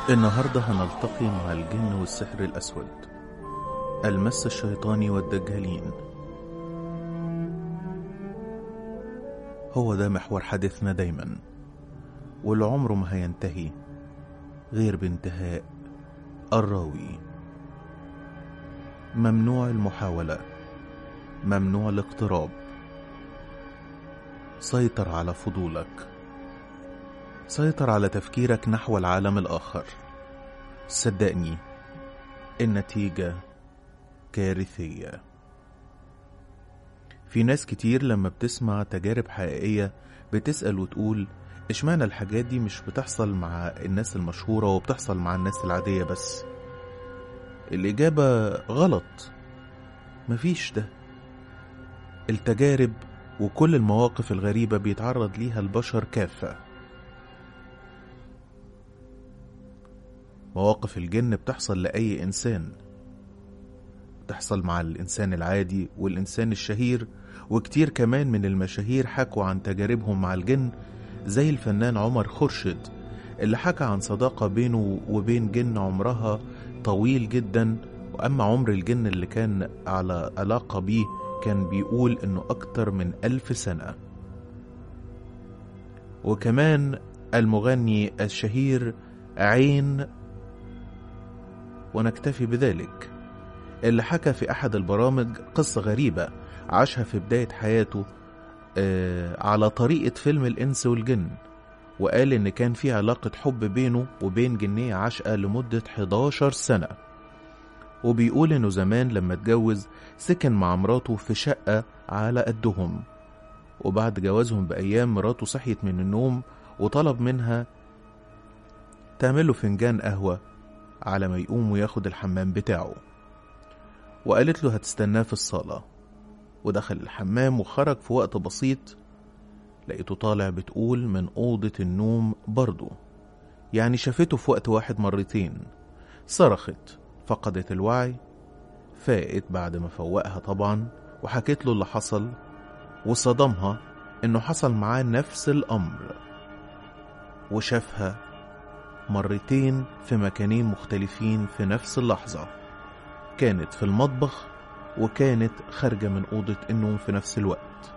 النهاردة هنلتقي مع الجن والسحر الأسود المس الشيطاني والدجالين هو ده محور حديثنا دايما واللي عمره ما هينتهي غير بانتهاء الراوي ممنوع المحاولة ممنوع الاقتراب سيطر على فضولك سيطر على تفكيرك نحو العالم الآخر صدقني النتيجة كارثية في ناس كتير لما بتسمع تجارب حقيقية بتسأل وتقول اشمعنى الحاجات دي مش بتحصل مع الناس المشهورة وبتحصل مع الناس العادية بس الإجابة غلط مفيش ده التجارب وكل المواقف الغريبة بيتعرض ليها البشر كافة مواقف الجن بتحصل لأي إنسان بتحصل مع الإنسان العادي والإنسان الشهير وكتير كمان من المشاهير حكوا عن تجاربهم مع الجن زي الفنان عمر خورشيد اللي حكى عن صداقة بينه وبين جن عمرها طويل جدا وأما عمر الجن اللي كان على علاقة بيه كان بيقول إنه أكتر من ألف سنة وكمان المغني الشهير عين ونكتفي بذلك اللي حكى في أحد البرامج قصة غريبة عاشها في بداية حياته آه على طريقة فيلم الإنس والجن وقال إن كان في علاقة حب بينه وبين جنية عاشقة لمدة 11 سنة وبيقول إنه زمان لما اتجوز سكن مع مراته في شقة على قدهم وبعد جوازهم بأيام مراته صحيت من النوم وطلب منها تعمله فنجان قهوة على ما يقوم وياخد الحمام بتاعه وقالت له هتستناه في الصالة ودخل الحمام وخرج في وقت بسيط لقيته طالع بتقول من أوضة النوم برضه يعني شافته في وقت واحد مرتين صرخت فقدت الوعي فاقت بعد ما فوقها طبعا وحكت له اللي حصل وصدمها انه حصل معاه نفس الامر وشافها مرتين في مكانين مختلفين في نفس اللحظة كانت في المطبخ وكانت خارجة من أوضة النوم في نفس الوقت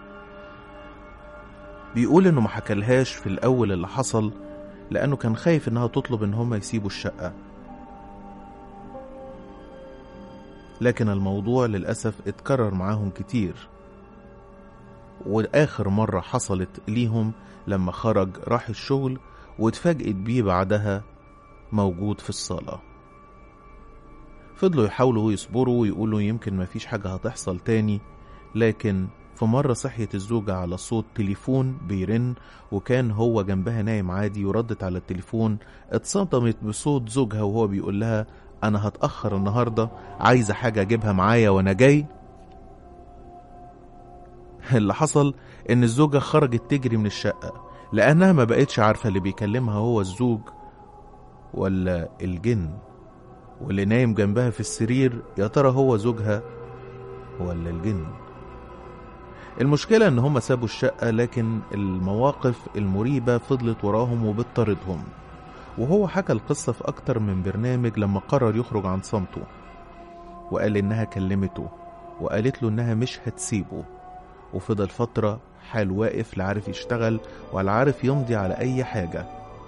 بيقول إنه ما حكالهاش في الأول اللي حصل لأنه كان خايف إنها تطلب إن هما يسيبوا الشقة لكن الموضوع للأسف اتكرر معاهم كتير وآخر مرة حصلت ليهم لما خرج راح الشغل واتفاجئت بيه بعدها موجود في الصالة فضلوا يحاولوا يصبروا ويقولوا يمكن مفيش حاجة هتحصل تاني لكن في مرة صحيت الزوجة على صوت تليفون بيرن وكان هو جنبها نايم عادي وردت على التليفون اتصدمت بصوت زوجها وهو بيقول لها أنا هتأخر النهاردة عايزة حاجة أجيبها معايا وأنا جاي اللي حصل إن الزوجة خرجت تجري من الشقة لأنها ما بقتش عارفة اللي بيكلمها هو الزوج ولا الجن واللي نايم جنبها في السرير يا ترى هو زوجها ولا الجن المشكلة إن هما سابوا الشقة لكن المواقف المريبة فضلت وراهم وبتطاردهم وهو حكى القصة في أكتر من برنامج لما قرر يخرج عن صمته وقال إنها كلمته وقالت له إنها مش هتسيبه وفضل فترة حال واقف لا عارف يشتغل ولا عارف يمضي على أي حاجة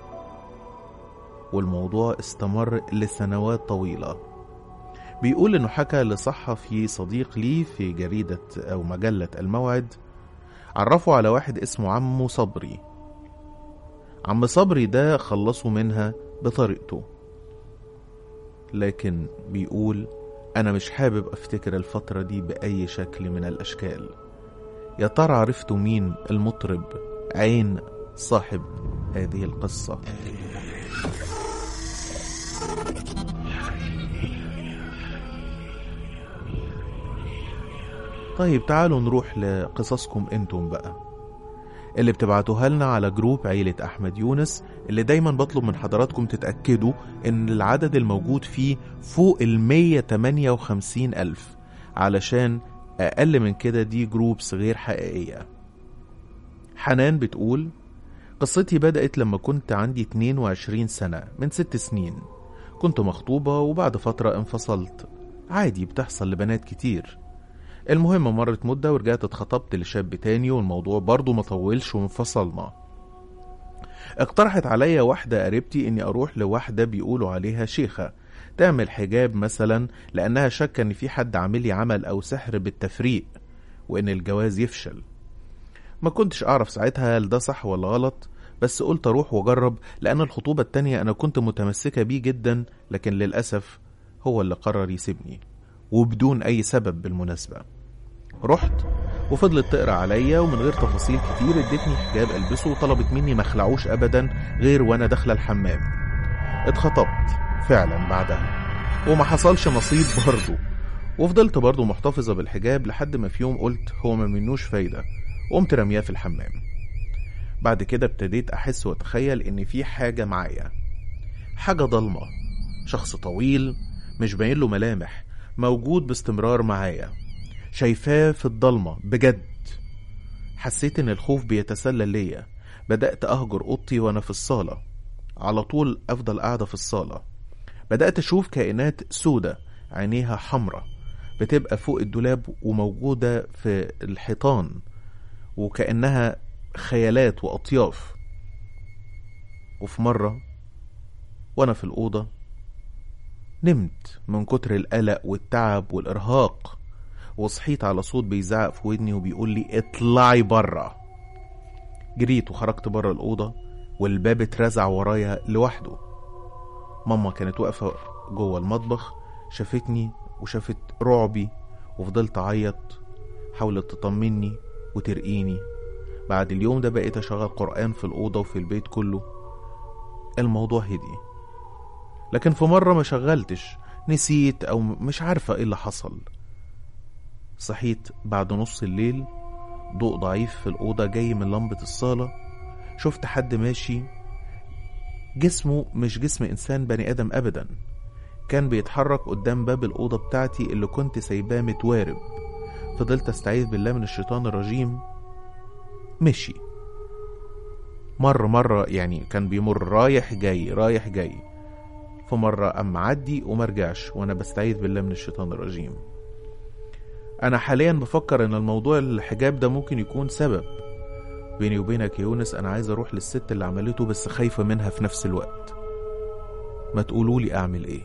والموضوع استمر لسنوات طويلة بيقول إنه حكى لصحفي صديق ليه في جريدة أو مجلة الموعد عرفوا على واحد اسمه عمو صبري عم صبري ده خلصوا منها بطريقته لكن بيقول أنا مش حابب أفتكر الفترة دي بأي شكل من الأشكال يا ترى عرفتوا مين المطرب عين صاحب هذه القصة طيب تعالوا نروح لقصصكم انتم بقى اللي بتبعتوها لنا على جروب عيلة أحمد يونس اللي دايما بطلب من حضراتكم تتأكدوا إن العدد الموجود فيه فوق ال 158 ألف علشان أقل من كده دي جروبس غير حقيقية حنان بتقول قصتي بدأت لما كنت عندي 22 سنة من ست سنين كنت مخطوبة وبعد فترة انفصلت عادي بتحصل لبنات كتير المهم مرت مدة ورجعت اتخطبت لشاب تاني والموضوع برضه مطولش وانفصلنا اقترحت عليا واحدة قريبتي اني اروح لواحدة بيقولوا عليها شيخة تعمل حجاب مثلا لانها شاكة ان في حد عامل لي عمل او سحر بالتفريق وان الجواز يفشل ما كنتش اعرف ساعتها هل ده صح ولا غلط بس قلت اروح واجرب لان الخطوبة التانية انا كنت متمسكة بيه جدا لكن للأسف هو اللي قرر يسيبني وبدون اي سبب بالمناسبة رحت وفضلت تقرا عليا ومن غير تفاصيل كتير ادتني حجاب البسه وطلبت مني ما اخلعوش ابدا غير وانا داخله الحمام اتخطبت فعلا بعدها وما حصلش نصيب برضه وفضلت برضه محتفظة بالحجاب لحد ما في يوم قلت هو ما منوش فايدة وقمت رمياه في الحمام بعد كده ابتديت أحس وأتخيل إن في حاجة معايا حاجة ضلمة شخص طويل مش باين له ملامح موجود باستمرار معايا شايفاه في الضلمة بجد حسيت إن الخوف بيتسلل ليا بدأت أهجر أوضتي وأنا في الصالة على طول أفضل قاعدة في الصالة بدأت أشوف كائنات سودة عينيها حمرة بتبقى فوق الدولاب وموجودة في الحيطان وكأنها خيالات وأطياف وفي مرة وأنا في الأوضة نمت من كتر القلق والتعب والإرهاق وصحيت على صوت بيزعق في ودني وبيقول لي اطلعي برا جريت وخرجت برا الأوضة والباب اترزع ورايا لوحده ماما كانت واقفة جوه المطبخ شافتني وشافت رعبي وفضلت أعيط حاولت تطمني وترقيني بعد اليوم ده بقيت أشغل قرآن في الأوضة وفي البيت كله الموضوع هدي لكن في مرة ما شغلتش نسيت أو مش عارفة إيه اللي حصل صحيت بعد نص الليل ضوء ضعيف في الأوضة جاي من لمبة الصالة شفت حد ماشي جسمه مش جسم إنسان بني آدم أبدا كان بيتحرك قدام باب الأوضة بتاعتي اللي كنت سايباه متوارب فضلت أستعيذ بالله من الشيطان الرجيم مشي مرة مرة يعني كان بيمر رايح جاي رايح جاي فمرة أما عدي ومرجعش وأنا بستعيذ بالله من الشيطان الرجيم أنا حاليا بفكر إن الموضوع الحجاب ده ممكن يكون سبب بيني وبينك يا يونس أنا عايز أروح للست اللي عملته بس خايفة منها في نفس الوقت ما تقولولي أعمل إيه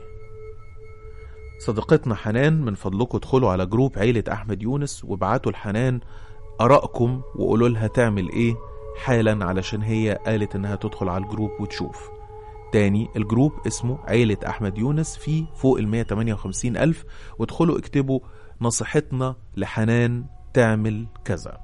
صديقتنا حنان من فضلكم ادخلوا على جروب عيلة أحمد يونس وابعتوا لحنان آرائكم وقولوا لها تعمل إيه حالا علشان هي قالت إنها تدخل على الجروب وتشوف تاني الجروب اسمه عيلة أحمد يونس فيه فوق ال 158 ألف وادخلوا اكتبوا نصيحتنا لحنان تعمل كذا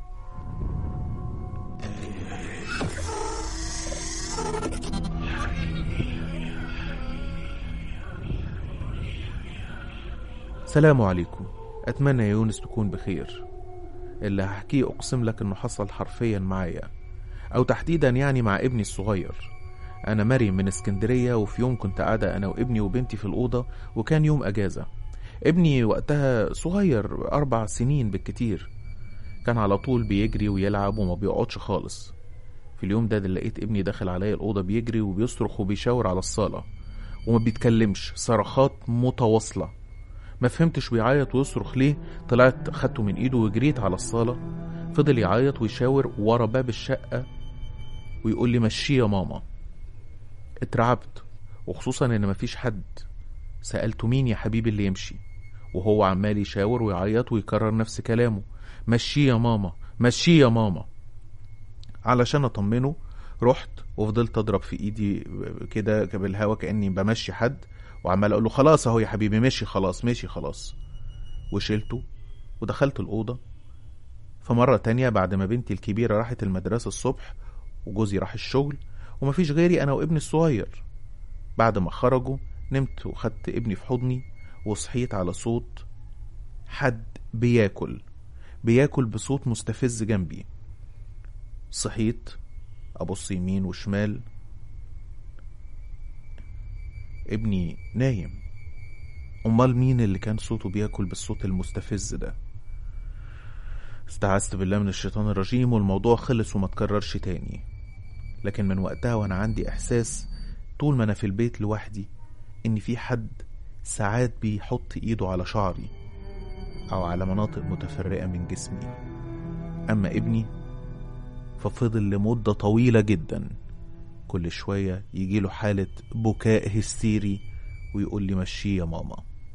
سلام عليكم أتمنى يا يونس تكون بخير اللي هحكيه أقسم لك إنه حصل حرفيا معايا أو تحديدا يعني مع ابني الصغير أنا مريم من اسكندرية وفي يوم كنت قاعدة أنا وابني وبنتي في الأوضة وكان يوم أجازة ابني وقتها صغير أربع سنين بالكتير كان على طول بيجري ويلعب وما بيقعدش خالص في اليوم ده, ده لقيت ابني داخل عليا الأوضة بيجري وبيصرخ وبيشاور على الصالة وما بيتكلمش صرخات متواصلة ما فهمتش بيعيط ويصرخ ليه طلعت خدته من ايده وجريت على الصالة فضل يعيط ويشاور ورا باب الشقة ويقول لي مشيه يا ماما اترعبت وخصوصا ان مفيش حد سألته مين يا حبيبي اللي يمشي وهو عمال يشاور ويعيط ويكرر نفس كلامه مشيه يا ماما مشيه يا ماما علشان اطمنه رحت وفضلت اضرب في ايدي كده بالهوا كاني بمشي حد وعمال اقول له خلاص اهو يا حبيبي مشي خلاص مشي خلاص وشلته ودخلت الاوضه فمره تانية بعد ما بنتي الكبيره راحت المدرسه الصبح وجوزي راح الشغل ومفيش غيري انا وابني الصغير بعد ما خرجوا نمت وخدت ابني في حضني وصحيت على صوت حد بياكل بياكل بصوت مستفز جنبي صحيت ابص يمين وشمال ابني نايم امال مين اللي كان صوته بياكل بالصوت المستفز ده استعذت بالله من الشيطان الرجيم والموضوع خلص وما تكررش تاني لكن من وقتها وانا عندي احساس طول ما انا في البيت لوحدي ان في حد ساعات بيحط ايده على شعري او على مناطق متفرقة من جسمي اما ابني ففضل لمدة طويلة جدا كل شوية يجيله حالة بكاء هستيري ويقول لي مشيه يا ماما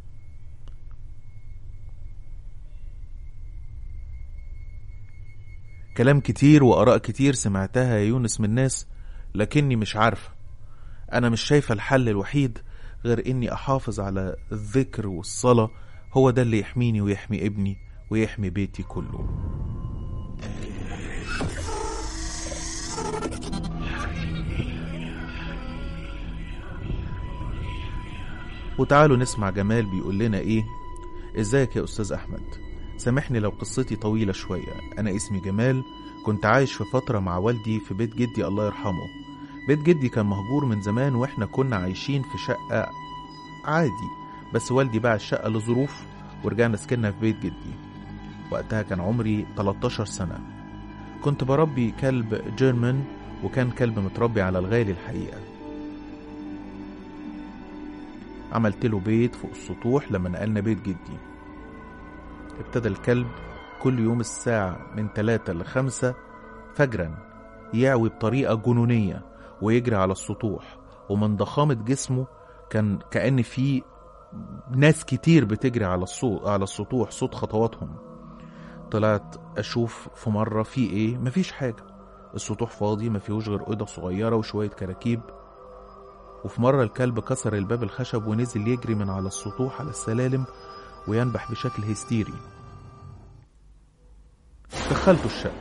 كلام كتير وآراء كتير سمعتها يا يونس من ناس لكني مش عارفة أنا مش شايفة الحل الوحيد غير إني أحافظ على الذكر والصلاة هو ده اللي يحميني ويحمي ابني ويحمي بيتي كله وتعالوا نسمع جمال بيقول لنا ايه ازيك يا استاذ احمد سامحني لو قصتي طويلة شوية انا اسمي جمال كنت عايش في فترة مع والدي في بيت جدي الله يرحمه بيت جدي كان مهجور من زمان واحنا كنا عايشين في شقة عادي بس والدي باع الشقة لظروف ورجعنا سكننا في بيت جدي وقتها كان عمري 13 سنة كنت بربي كلب جيرمان وكان كلب متربي على الغالي الحقيقة عملت له بيت فوق السطوح لما نقلنا بيت جدي ابتدى الكلب كل يوم الساعة من تلاتة لخمسة فجرا يعوي بطريقة جنونية ويجري على السطوح ومن ضخامة جسمه كان كأن في ناس كتير بتجري على الصوت على السطوح صوت خطواتهم طلعت اشوف في مرة في ايه مفيش حاجة السطوح فاضي ما فيهوش غير اوضة صغيرة وشوية كراكيب وفي مرة الكلب كسر الباب الخشب ونزل يجري من على السطوح على السلالم وينبح بشكل هستيري دخلته الشقة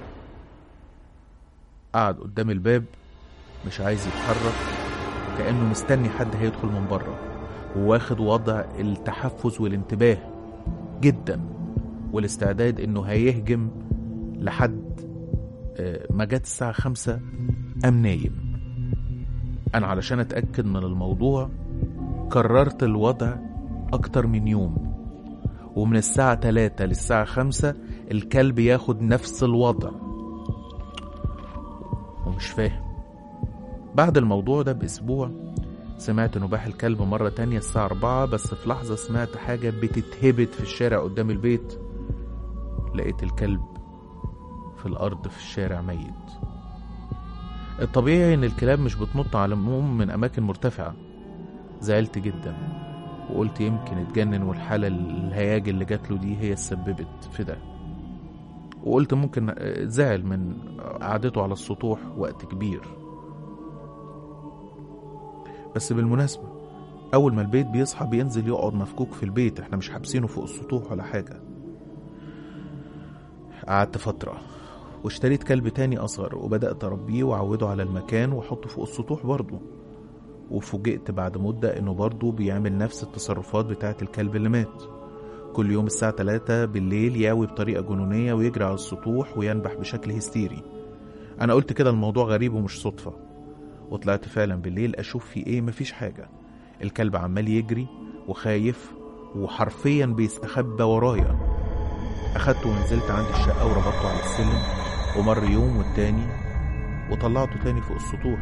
قعد قدام الباب مش عايز يتحرك كأنه مستني حد هيدخل من بره وواخد وضع التحفز والانتباه جدا والاستعداد انه هيهجم لحد آه، ما جت الساعة خمسة قام نايم أنا علشان أتأكد من الموضوع كررت الوضع أكتر من يوم ومن الساعة تلاتة للساعة خمسة الكلب ياخد نفس الوضع ومش فاهم بعد الموضوع ده بأسبوع سمعت نباح الكلب مرة تانية الساعة أربعة بس في لحظة سمعت حاجة بتتهبت في الشارع قدام البيت لقيت الكلب في الأرض في الشارع ميت الطبيعي إن الكلاب مش بتنط على العموم من أماكن مرتفعة زعلت جدا وقلت يمكن اتجنن والحالة الهياج اللي جات له دي هي سببت في ده وقلت ممكن زعل من قعدته على السطوح وقت كبير بس بالمناسبة أول ما البيت بيصحى بينزل يقعد مفكوك في البيت احنا مش حابسينه فوق السطوح ولا حاجة قعدت فترة واشتريت كلب تاني أصغر وبدأت أربيه وأعوده على المكان وأحطه فوق السطوح برضه وفوجئت بعد مدة إنه برضه بيعمل نفس التصرفات بتاعة الكلب اللي مات كل يوم الساعة 3 بالليل ياوي بطريقة جنونية ويجري على السطوح وينبح بشكل هستيري أنا قلت كده الموضوع غريب ومش صدفة وطلعت فعلا بالليل أشوف في إيه مفيش حاجة الكلب عمال يجري وخايف وحرفيا بيستخبى ورايا أخدته ونزلت عند الشقة وربطته على السلم ومر يوم والتاني وطلعته تاني فوق السطوح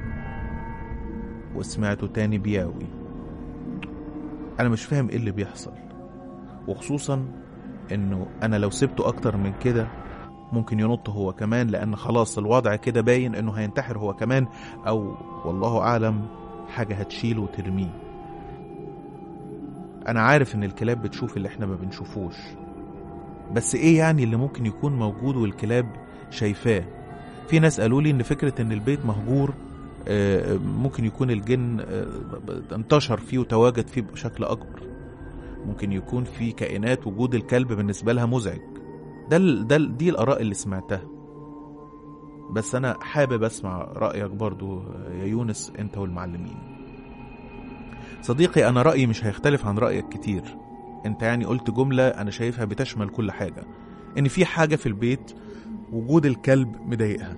وسمعته تاني بياوي أنا مش فاهم إيه اللي بيحصل وخصوصا إنه أنا لو سبته أكتر من كده ممكن ينط هو كمان لأن خلاص الوضع كده باين إنه هينتحر هو كمان أو والله أعلم حاجة هتشيله وترميه أنا عارف إن الكلاب بتشوف اللي إحنا ما بنشوفوش بس إيه يعني اللي ممكن يكون موجود والكلاب شايفاه في ناس قالوا لي إن فكرة إن البيت مهجور آه، ممكن يكون الجن آه، انتشر فيه وتواجد فيه بشكل أكبر ممكن يكون في كائنات وجود الكلب بالنسبة لها مزعج ده ال- ده ال- دي الآراء اللي سمعتها بس أنا حابب أسمع رأيك برضو يا يونس أنت والمعلمين صديقي أنا رأيي مش هيختلف عن رأيك كتير أنت يعني قلت جملة أنا شايفها بتشمل كل حاجة إن في حاجة في البيت وجود الكلب مضايقها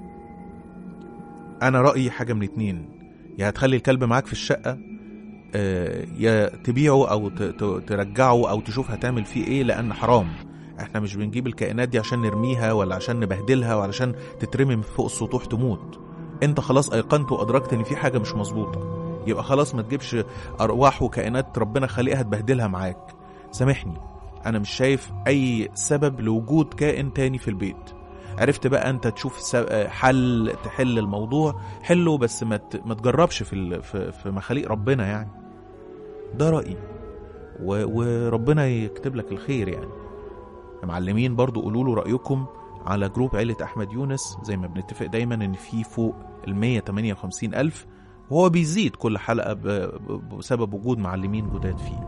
أنا رأيي حاجة من اتنين يا هتخلي الكلب معاك في الشقة آه، يا تبيعه أو ت- ت- ترجعه أو تشوف هتعمل فيه إيه لأن حرام احنا مش بنجيب الكائنات دي عشان نرميها ولا عشان نبهدلها ولا عشان تترمي من فوق السطوح تموت انت خلاص ايقنت وادركت ان في حاجه مش مظبوطه يبقى خلاص ما تجيبش ارواح وكائنات ربنا خلقها تبهدلها معاك سامحني انا مش شايف اي سبب لوجود كائن تاني في البيت عرفت بقى انت تشوف سب- حل تحل الموضوع حله بس ما ت- ما تجربش في ال- في في مخاليق ربنا يعني ده رايي و- وربنا يكتب لك الخير يعني يا معلمين برضو قولوا له رايكم على جروب عيله احمد يونس زي ما بنتفق دايما ان في فوق ال 158 الف وهو بيزيد كل حلقه ب- ب- بسبب وجود معلمين جداد فيه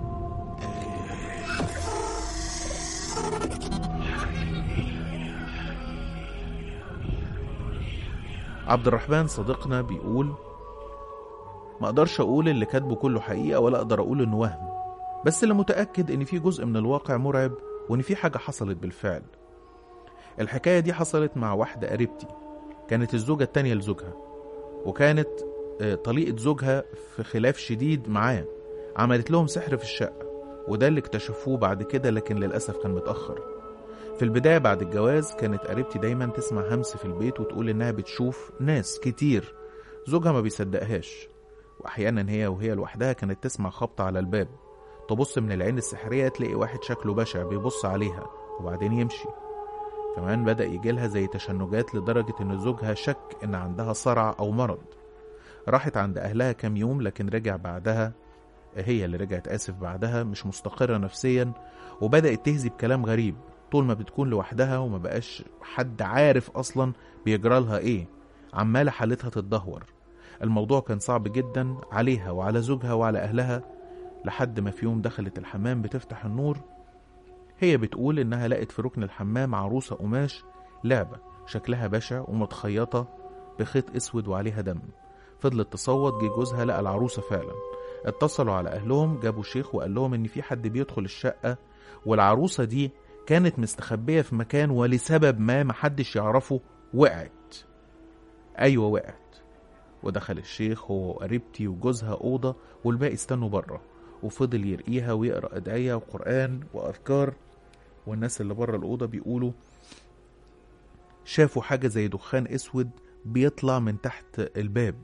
عبد الرحمن صديقنا بيقول ما اقدرش اقول اللي كاتبه كله حقيقه ولا اقدر اقول انه وهم بس اللي متاكد ان في جزء من الواقع مرعب وان في حاجه حصلت بالفعل الحكايه دي حصلت مع واحده قريبتي كانت الزوجه التانية لزوجها وكانت آه، طليقه زوجها في خلاف شديد معاه عملت لهم سحر في الشقه وده اللي اكتشفوه بعد كده لكن للاسف كان متاخر في البداية بعد الجواز كانت قريبتي دايما تسمع همس في البيت وتقول إنها بتشوف ناس كتير زوجها ما بيصدقهاش وأحيانا هي وهي لوحدها كانت تسمع خبط على الباب تبص من العين السحرية تلاقي واحد شكله بشع بيبص عليها وبعدين يمشي كمان بدأ يجيلها زي تشنجات لدرجة إن زوجها شك إن عندها صرع أو مرض راحت عند أهلها كام يوم لكن رجع بعدها هي اللي رجعت آسف بعدها مش مستقرة نفسيا وبدأت تهزي بكلام غريب طول ما بتكون لوحدها وما بقاش حد عارف اصلا بيجرى لها ايه عماله حالتها تتدهور الموضوع كان صعب جدا عليها وعلى زوجها وعلى اهلها لحد ما في يوم دخلت الحمام بتفتح النور هي بتقول انها لقت في ركن الحمام عروسه قماش لعبه شكلها بشع ومتخيطه بخيط اسود وعليها دم فضلت تصوت جه جوزها لقى العروسه فعلا اتصلوا على اهلهم جابوا شيخ وقال لهم ان في حد بيدخل الشقه والعروسه دي كانت مستخبية في مكان ولسبب ما محدش يعرفه وقعت أيوة وقعت ودخل الشيخ هو وقريبتي وجوزها أوضة والباقي استنوا بره وفضل يرقيها ويقرأ أدعية وقرآن وأذكار والناس اللي بره الأوضة بيقولوا شافوا حاجة زي دخان أسود بيطلع من تحت الباب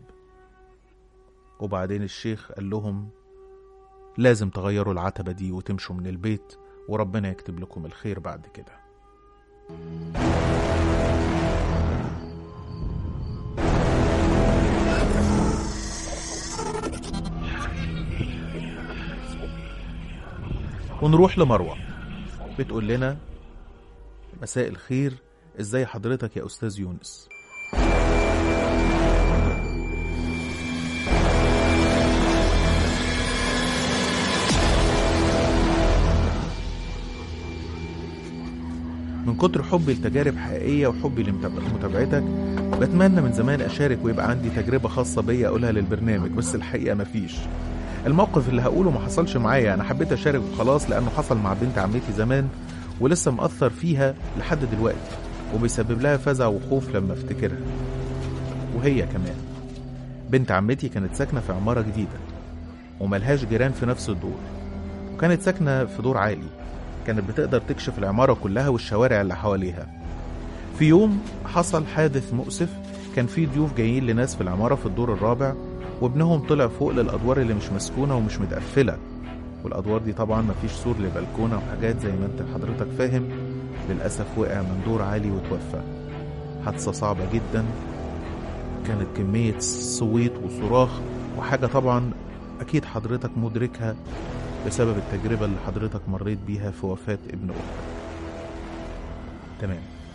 وبعدين الشيخ قال لهم لازم تغيروا العتبة دي وتمشوا من البيت وربنا يكتب لكم الخير بعد كده ونروح لمروة بتقول لنا مساء الخير ازاي حضرتك يا استاذ يونس من كتر حبي لتجارب حقيقية وحبي لمتابعتك بتمنى من زمان أشارك ويبقى عندي تجربة خاصة بيا أقولها للبرنامج بس الحقيقة مفيش الموقف اللي هقوله ما حصلش معايا أنا حبيت أشارك وخلاص لأنه حصل مع بنت عمتي زمان ولسه مأثر فيها لحد دلوقتي وبيسبب لها فزع وخوف لما افتكرها وهي كمان بنت عمتي كانت ساكنة في عمارة جديدة وملهاش جيران في نفس الدور وكانت ساكنة في دور عالي كانت بتقدر تكشف العمارة كلها والشوارع اللي حواليها في يوم حصل حادث مؤسف كان في ضيوف جايين لناس في العمارة في الدور الرابع وابنهم طلع فوق للأدوار اللي مش مسكونة ومش متقفلة والأدوار دي طبعا مفيش سور لبلكونة وحاجات زي ما انت حضرتك فاهم للأسف وقع من دور عالي وتوفى حادثة صعبة جدا كانت كمية صويت وصراخ وحاجة طبعا أكيد حضرتك مدركها بسبب التجربة اللي حضرتك مريت بيها في وفاة ابن أختك تمام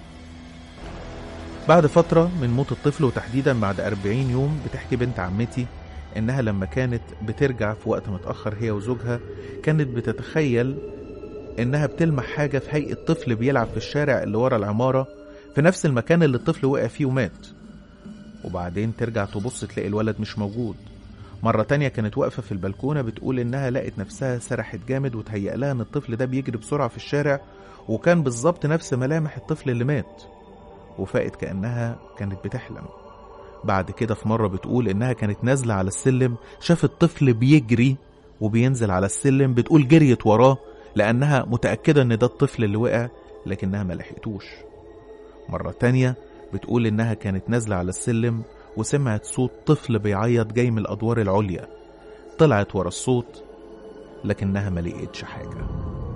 بعد فترة من موت الطفل وتحديدا بعد 40 يوم بتحكي بنت عمتي إنها لما كانت بترجع في وقت متأخر هي وزوجها كانت بتتخيل إنها بتلمح حاجة في هيئة طفل بيلعب في الشارع اللي ورا العمارة في نفس المكان اللي الطفل وقع فيه ومات وبعدين ترجع تبص تلاقي الولد مش موجود مرة تانية كانت واقفة في البلكونة بتقول إنها لقت نفسها سرحت جامد وتهيأ لها إن الطفل ده بيجري بسرعة في الشارع وكان بالظبط نفس ملامح الطفل اللي مات وفاقت كأنها كانت بتحلم بعد كده في مرة بتقول إنها كانت نازلة على السلم شافت طفل بيجري وبينزل على السلم بتقول جريت وراه لأنها متأكدة إن ده الطفل اللي وقع لكنها ما لحقتوش مرة تانية بتقول إنها كانت نازلة على السلم وسمعت صوت طفل بيعيط جاي من الأدوار العليا طلعت ورا الصوت لكنها ما لقيتش حاجة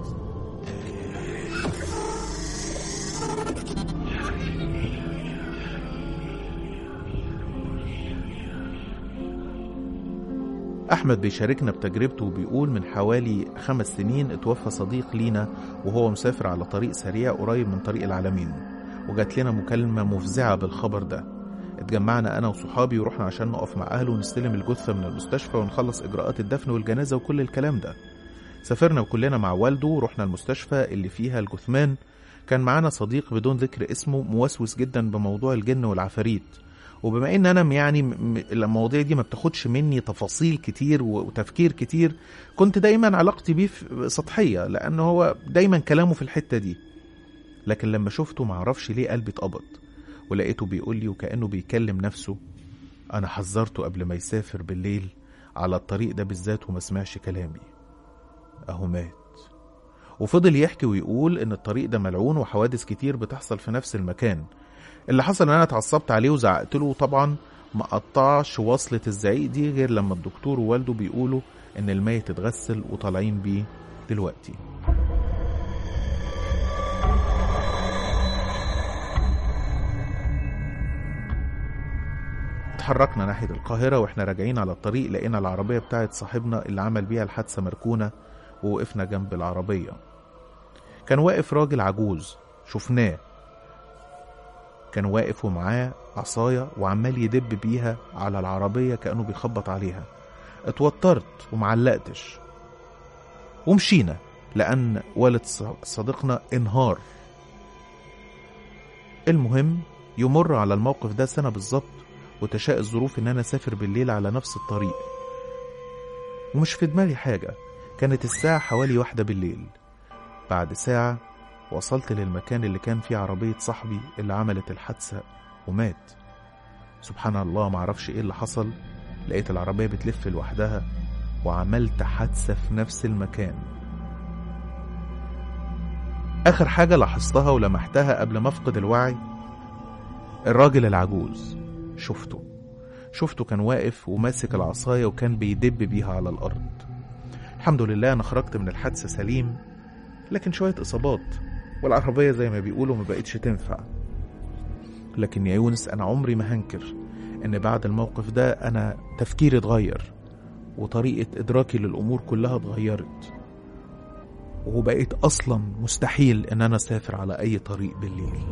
أحمد بيشاركنا بتجربته وبيقول من حوالي خمس سنين اتوفى صديق لينا وهو مسافر على طريق سريع قريب من طريق العالمين وجات لنا مكالمة مفزعة بالخبر ده اتجمعنا أنا وصحابي ورحنا عشان نقف مع أهله ونستلم الجثة من المستشفى ونخلص إجراءات الدفن والجنازة وكل الكلام ده سافرنا وكلنا مع والده ورحنا المستشفى اللي فيها الجثمان كان معانا صديق بدون ذكر اسمه موسوس جدا بموضوع الجن والعفاريت وبما ان انا يعني م- م- المواضيع دي ما بتاخدش مني تفاصيل كتير و- وتفكير كتير كنت دايما علاقتي بيه في- سطحيه لان هو دايما كلامه في الحته دي لكن لما شفته معرفش ليه قلبي اتقبض ولقيته بيقول لي وكانه بيكلم نفسه انا حذرته قبل ما يسافر بالليل على الطريق ده بالذات وما سمعش كلامي اهو مات وفضل يحكي ويقول ان الطريق ده ملعون وحوادث كتير بتحصل في نفس المكان اللي حصل ان انا اتعصبت عليه وزعقت له طبعا ما قطعش وصلة الزعيق دي غير لما الدكتور ووالده بيقولوا ان الميت اتغسل وطالعين بيه دلوقتي اتحركنا ناحية القاهرة واحنا راجعين على الطريق لقينا العربية بتاعت صاحبنا اللي عمل بيها الحادثة مركونة ووقفنا جنب العربية كان واقف راجل عجوز شفناه كان واقف ومعاه عصاية وعمال يدب بيها على العربية كأنه بيخبط عليها اتوترت ومعلقتش ومشينا لأن والد ص- صديقنا انهار المهم يمر على الموقف ده سنة بالظبط وتشاء الظروف إن أنا أسافر بالليل على نفس الطريق ومش في دماغي حاجة كانت الساعة حوالي واحدة بالليل بعد ساعة وصلت للمكان اللي كان فيه عربية صاحبي اللي عملت الحادثة ومات سبحان الله معرفش ايه اللي حصل لقيت العربية بتلف لوحدها وعملت حادثة في نفس المكان آخر حاجة لاحظتها ولمحتها قبل ما أفقد الوعي الراجل العجوز شفته شفته كان واقف وماسك العصاية وكان بيدب بيها على الأرض الحمد لله أنا خرجت من الحادثة سليم لكن شوية إصابات والعربية زي ما بيقولوا ما بقتش تنفع لكن يا يونس أنا عمري ما هنكر إن بعد الموقف ده أنا تفكيري اتغير وطريقة إدراكي للأمور كلها اتغيرت وبقيت أصلا مستحيل إن أنا أسافر على أي طريق بالليل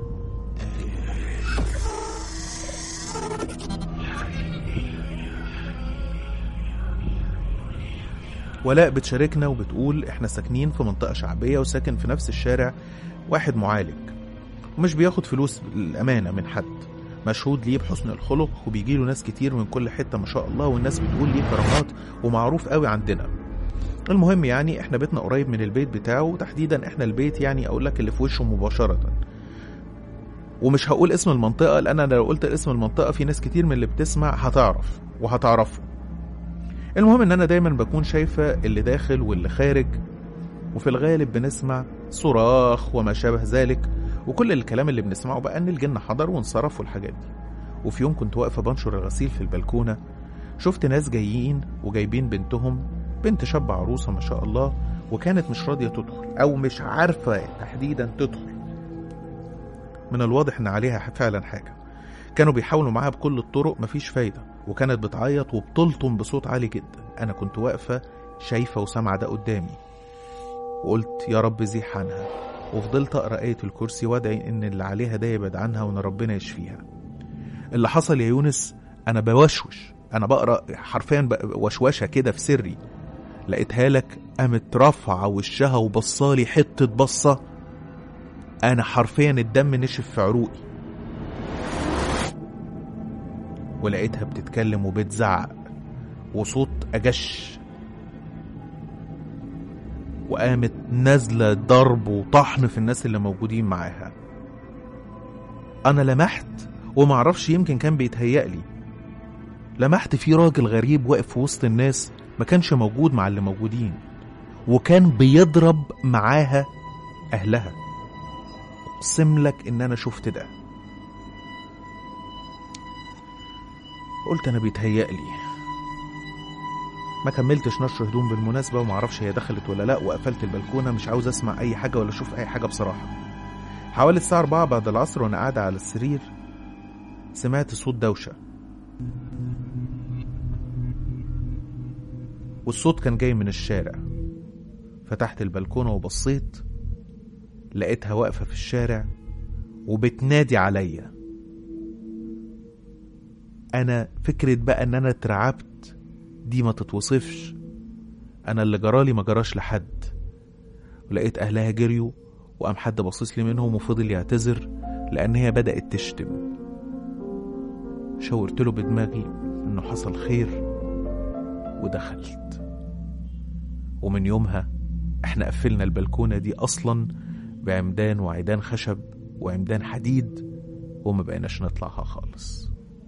ولاء بتشاركنا وبتقول احنا ساكنين في منطقة شعبية وساكن في نفس الشارع واحد معالج ومش بياخد فلوس الأمانة من حد مشهود ليه بحسن الخلق وبيجيله ناس كتير من كل حتة ما شاء الله والناس بتقول ليه كرامات ومعروف قوي عندنا المهم يعني احنا بيتنا قريب من البيت بتاعه وتحديدا احنا البيت يعني اقول لك اللي في وشه مباشرة ومش هقول اسم المنطقة لأن أنا لو قلت اسم المنطقة في ناس كتير من اللي بتسمع هتعرف وهتعرفه المهم ان انا دايما بكون شايفة اللي داخل واللي خارج وفي الغالب بنسمع صراخ وما شابه ذلك وكل الكلام اللي بنسمعه بقى ان الجن حضر وانصرف والحاجات دي وفي يوم كنت واقفة بنشر الغسيل في البلكونة شفت ناس جايين وجايبين بنتهم بنت شاب عروسة ما شاء الله وكانت مش راضية تدخل أو مش عارفة تحديدا تدخل من الواضح إن عليها فعلا حاجة كانوا بيحاولوا معاها بكل الطرق مفيش فايدة وكانت بتعيط وبتلطم بصوت عالي جدا أنا كنت واقفة شايفة وسامعة ده قدامي وقلت يا رب زيح عنها وفضلت أقرأ آية الكرسي وأدعي إن اللي عليها ده يبعد عنها وإن ربنا يشفيها اللي حصل يا يونس أنا بوشوش أنا بقرأ حرفيا ب- وشوشة كده في سري لقيتها لك قامت رافعة وشها وبصالي حتة بصة أنا حرفيا الدم نشف في عروقي ولقيتها بتتكلم وبتزعق وصوت أجش وقامت نازلة ضرب وطحن في الناس اللي موجودين معاها أنا لمحت ومعرفش يمكن كان بيتهيألي لمحت في راجل غريب واقف في وسط الناس ما كانش موجود مع اللي موجودين وكان بيضرب معاها أهلها أقسم لك إن أنا شفت ده قلت انا بيتهيألي ما كملتش نشر هدوم بالمناسبة ومعرفش هي دخلت ولا لا وقفلت البلكونة مش عاوز اسمع اي حاجة ولا اشوف اي حاجة بصراحة حوالي الساعة 4 بعد العصر وانا قاعدة على السرير سمعت صوت دوشة والصوت كان جاي من الشارع فتحت البلكونة وبصيت لقيتها واقفة في الشارع وبتنادي عليا انا فكرة بقى ان انا اترعبت دي ما تتوصفش انا اللي جرالي ما جراش لحد ولقيت اهلها جريوا وقام حد باصص لي منهم وفضل يعتذر لان هي بدأت تشتم شاورت له بدماغي انه حصل خير ودخلت ومن يومها احنا قفلنا البلكونة دي اصلا بعمدان وعيدان خشب وعمدان حديد وما بقيناش نطلعها خالص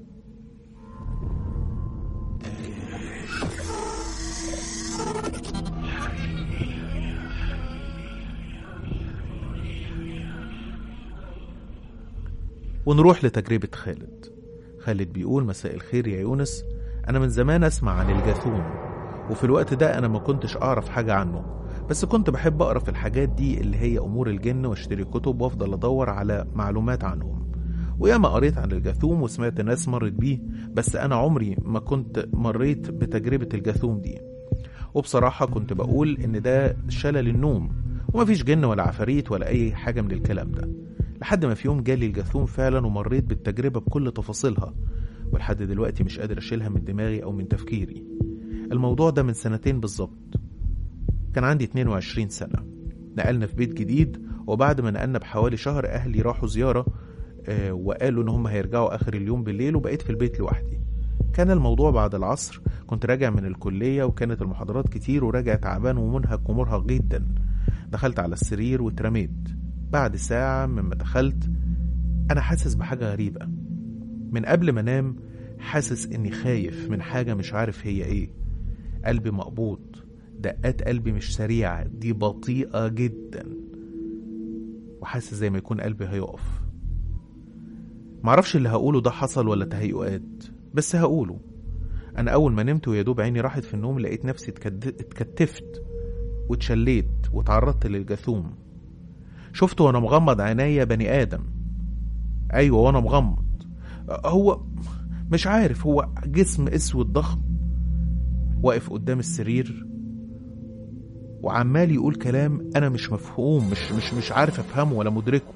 ونروح لتجربة خالد خالد بيقول مساء الخير يا يونس أنا من زمان أسمع عن الجاثوم وفي الوقت ده أنا ما كنتش أعرف حاجة عنه بس كنت بحب أقرأ في الحاجات دي اللي هي أمور الجن واشتري كتب وأفضل أدور على معلومات عنهم وياما قريت عن الجاثوم وسمعت ناس مرت بيه بس أنا عمري ما كنت مريت بتجربة الجاثوم دي وبصراحة كنت بقول إن ده شلل النوم ومفيش جن ولا عفاريت ولا أي حاجة من الكلام ده لحد ما في يوم جالي الجاثوم فعلا ومريت بالتجربة بكل تفاصيلها ولحد دلوقتي مش قادر أشيلها من دماغي أو من تفكيري الموضوع ده من سنتين بالظبط كان عندي 22 سنة نقلنا في بيت جديد وبعد ما نقلنا بحوالي شهر أهلي راحوا زيارة آه، وقالوا إن هم هيرجعوا آخر اليوم بالليل وبقيت في البيت لوحدي كان الموضوع بعد العصر كنت راجع من الكلية وكانت المحاضرات كتير وراجع تعبان ومنهك ومرهق جدا دخلت على السرير واترميت بعد ساعة مما دخلت أنا حاسس بحاجة غريبة من قبل ما أنام حاسس إني خايف من حاجة مش عارف هي إيه قلبي مقبوض دقات قلبي مش سريعة دي بطيئة جدا وحاسس زي ما يكون قلبي هيقف معرفش اللي هقوله ده حصل ولا تهيؤات بس هقوله أنا أول ما نمت ويا دوب عيني راحت في النوم لقيت نفسي اتكد- اتكتفت واتشليت واتعرضت للجاثوم شفت وانا مغمض عينيا بني ادم ايوه وانا مغمض هو مش عارف هو جسم اسود ضخم واقف قدام السرير وعمال يقول كلام انا مش مفهوم مش مش مش عارف افهمه ولا مدركه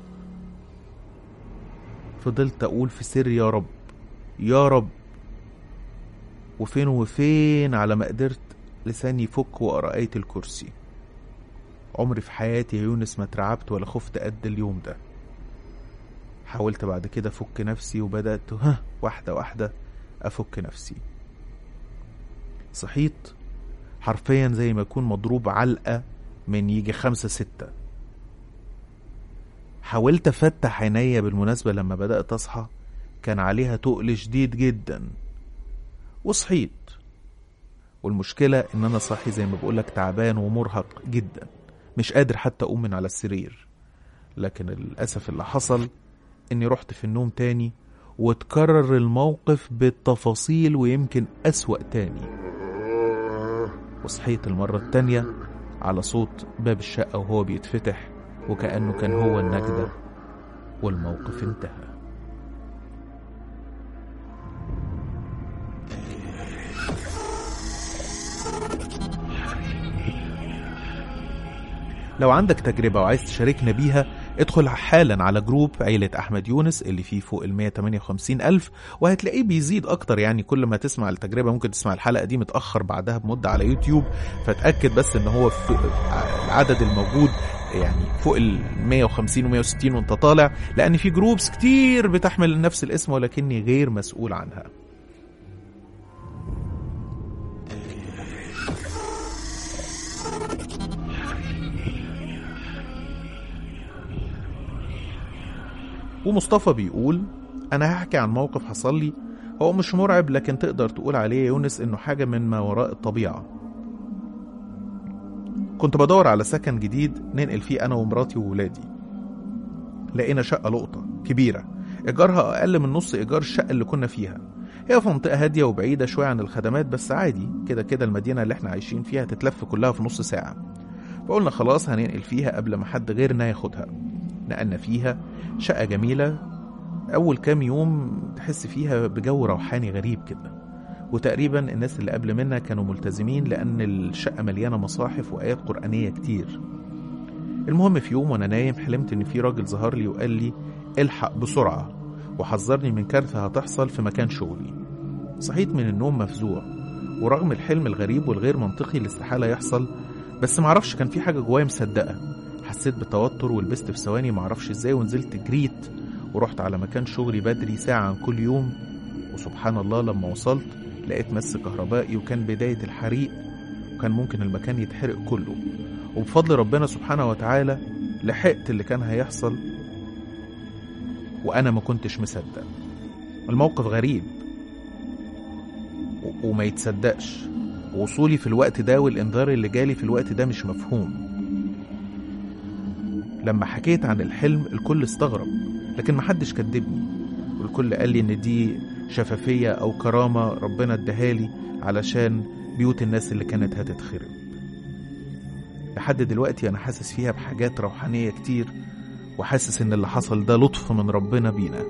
فضلت اقول في سري يا رب يا رب وفين وفين على ما قدرت لساني يفك واقرا ايه الكرسي عمري في حياتي يا يونس ما اترعبت ولا خفت قد اليوم ده حاولت بعد كده افك نفسي وبدأت ها واحدة واحدة افك نفسي صحيت حرفيا زي ما يكون مضروب علقة من يجي خمسة ستة حاولت افتح عينيا بالمناسبة لما بدأت اصحى كان عليها تقل شديد جدا وصحيت والمشكلة ان انا صاحي زي ما بقولك تعبان ومرهق جدا مش قادر حتى اقوم من على السرير لكن للأسف اللي حصل اني رحت في النوم تاني وتكرر الموقف بالتفاصيل ويمكن أسوأ تاني وصحيت المرة التانية على صوت باب الشقة وهو بيتفتح وكأنه كان هو النجدة والموقف انتهى لو عندك تجربة وعايز تشاركنا بيها ادخل حالا على جروب عيلة أحمد يونس اللي فيه فوق ال 158 ألف وهتلاقيه بيزيد أكتر يعني كل ما تسمع التجربة ممكن تسمع الحلقة دي متأخر بعدها بمدة على يوتيوب فتأكد بس إن هو في العدد الموجود يعني فوق ال 150 و 160 وانت طالع لأن في جروبس كتير بتحمل نفس الاسم ولكني غير مسؤول عنها ومصطفى بيقول أنا هحكي عن موقف حصل لي هو مش مرعب لكن تقدر تقول عليه يا يونس إنه حاجة من ما وراء الطبيعة كنت بدور على سكن جديد ننقل فيه أنا ومراتي وولادي لقينا شقة لقطة كبيرة إيجارها أقل من نص إيجار الشقة اللي كنا فيها هي في منطقة هادية وبعيدة شوية عن الخدمات بس عادي كده كده المدينة اللي احنا عايشين فيها تتلف كلها في نص ساعة فقلنا خلاص هننقل فيها قبل ما حد غيرنا ياخدها نقلنا فيها شقة جميلة أول كام يوم تحس فيها بجو روحاني غريب كده وتقريبا الناس اللي قبل منا كانوا ملتزمين لأن الشقة مليانة مصاحف وآيات قرآنية كتير المهم في يوم وأنا نايم حلمت إن في راجل ظهر لي وقال لي الحق بسرعة وحذرني من كارثة هتحصل في مكان شغلي صحيت من النوم مفزوع ورغم الحلم الغريب والغير منطقي اللي استحالة يحصل بس معرفش كان في حاجة جوايا مصدقة حسيت بتوتر ولبست في ثواني معرفش ازاي ونزلت جريت ورحت على مكان شغلي بدري ساعة عن كل يوم وسبحان الله لما وصلت لقيت مس كهربائي وكان بداية الحريق وكان ممكن المكان يتحرق كله وبفضل ربنا سبحانه وتعالى لحقت اللي كان هيحصل وأنا ما كنتش مصدق الموقف غريب و- وما يتصدقش وصولي في الوقت ده والإنذار اللي جالي في الوقت ده مش مفهوم لما حكيت عن الحلم الكل استغرب لكن محدش كدبني والكل قال لي إن دي شفافية أو كرامة ربنا اداهالي علشان بيوت الناس اللي كانت هتتخرب لحد دلوقتي أنا حاسس فيها بحاجات روحانية كتير وحاسس إن اللي حصل ده لطف من ربنا بينا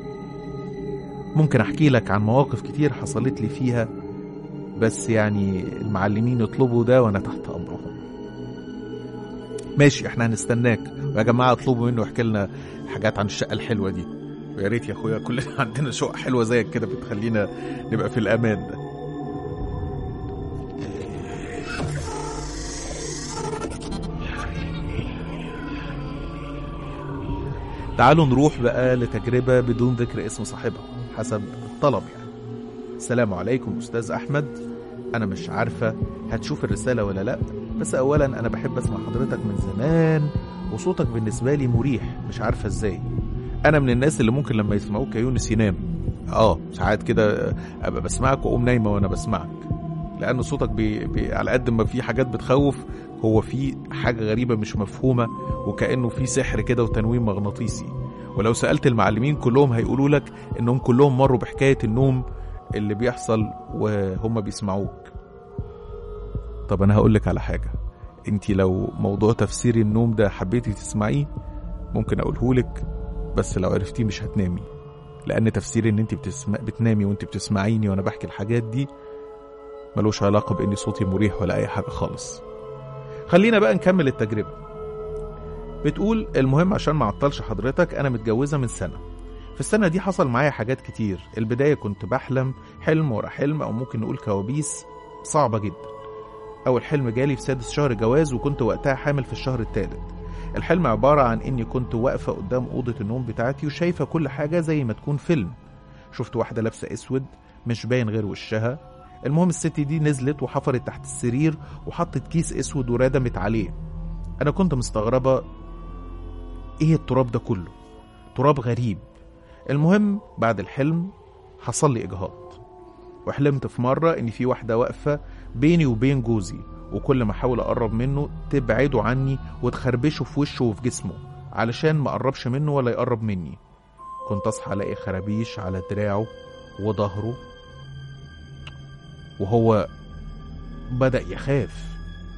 ممكن أحكي لك عن مواقف كتير حصلت لي فيها بس يعني المعلمين يطلبوا ده وأنا تحت أمرهم ماشي احنا هنستناك ويا جماعة اطلبوا منه يحكي لنا حاجات عن الشقة الحلوة دي ويا ريت يا اخويا كلنا عندنا شقق حلوة زيك كده بتخلينا نبقى في الأمان ده تعالوا نروح بقى لتجربة بدون ذكر اسم صاحبها حسب الطلب يعني السلام عليكم أستاذ أحمد أنا مش عارفة هتشوف الرسالة ولا لأ بس أولا أنا بحب أسمع حضرتك من زمان وصوتك بالنسبة لي مريح مش عارفة إزاي أنا من الناس اللي ممكن لما يسمعوك يا يونس ينام آه ساعات كده أبقى بسمعك وأقوم نايمة وأنا بسمعك لأن صوتك بي بي على قد ما في حاجات بتخوف هو في حاجة غريبة مش مفهومة وكأنه في سحر كده وتنويم مغناطيسي ولو سألت المعلمين كلهم هيقولوا لك إنهم كلهم مروا بحكاية النوم اللي بيحصل وهم بيسمعوك طب أنا هقولك على حاجة انت لو موضوع تفسير النوم ده حبيتي تسمعيه ممكن اقولهولك بس لو عرفتيه مش هتنامي لان تفسير ان انت بتسمع بتنامي وانت بتسمعيني وانا بحكي الحاجات دي ملوش علاقة باني صوتي مريح ولا اي حاجة خالص خلينا بقى نكمل التجربة بتقول المهم عشان ما اعطلش حضرتك انا متجوزة من سنة في السنة دي حصل معايا حاجات كتير البداية كنت بحلم حلم ورا حلم او ممكن نقول كوابيس صعبة جدا أول حلم جالي في سادس شهر جواز وكنت وقتها حامل في الشهر الثالث الحلم عبارة عن إني كنت واقفة قدام أوضة النوم بتاعتي وشايفة كل حاجة زي ما تكون فيلم شفت واحدة لابسة أسود مش باين غير وشها المهم الست دي نزلت وحفرت تحت السرير وحطت كيس أسود وردمت عليه أنا كنت مستغربة إيه التراب ده كله تراب غريب المهم بعد الحلم حصل لي إجهاض وحلمت في مرة إن في واحدة واقفة بيني وبين جوزي وكل ما احاول اقرب منه تبعده عني وتخربشه في وشه وفي جسمه علشان ما اقربش منه ولا يقرب مني كنت اصحى الاقي خرابيش على دراعه وظهره وهو بدأ يخاف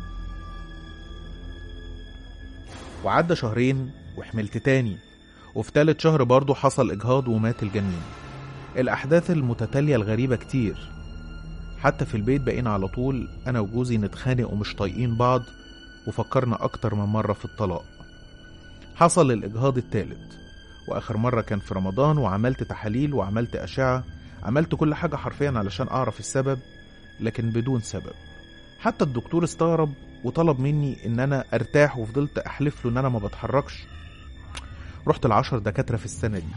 وعدى شهرين وحملت تاني وفي تالت شهر برضه حصل إجهاض ومات الجنين الأحداث المتتالية الغريبة كتير حتى في البيت بقينا على طول أنا وجوزي نتخانق ومش طايقين بعض وفكرنا أكتر من مرة في الطلاق حصل الإجهاض التالت وآخر مرة كان في رمضان وعملت تحاليل وعملت أشعة عملت كل حاجة حرفيا علشان أعرف السبب لكن بدون سبب حتى الدكتور استغرب وطلب مني إن أنا أرتاح وفضلت أحلف له إن أنا ما بتحركش رحت العشر دكاترة في السنة دي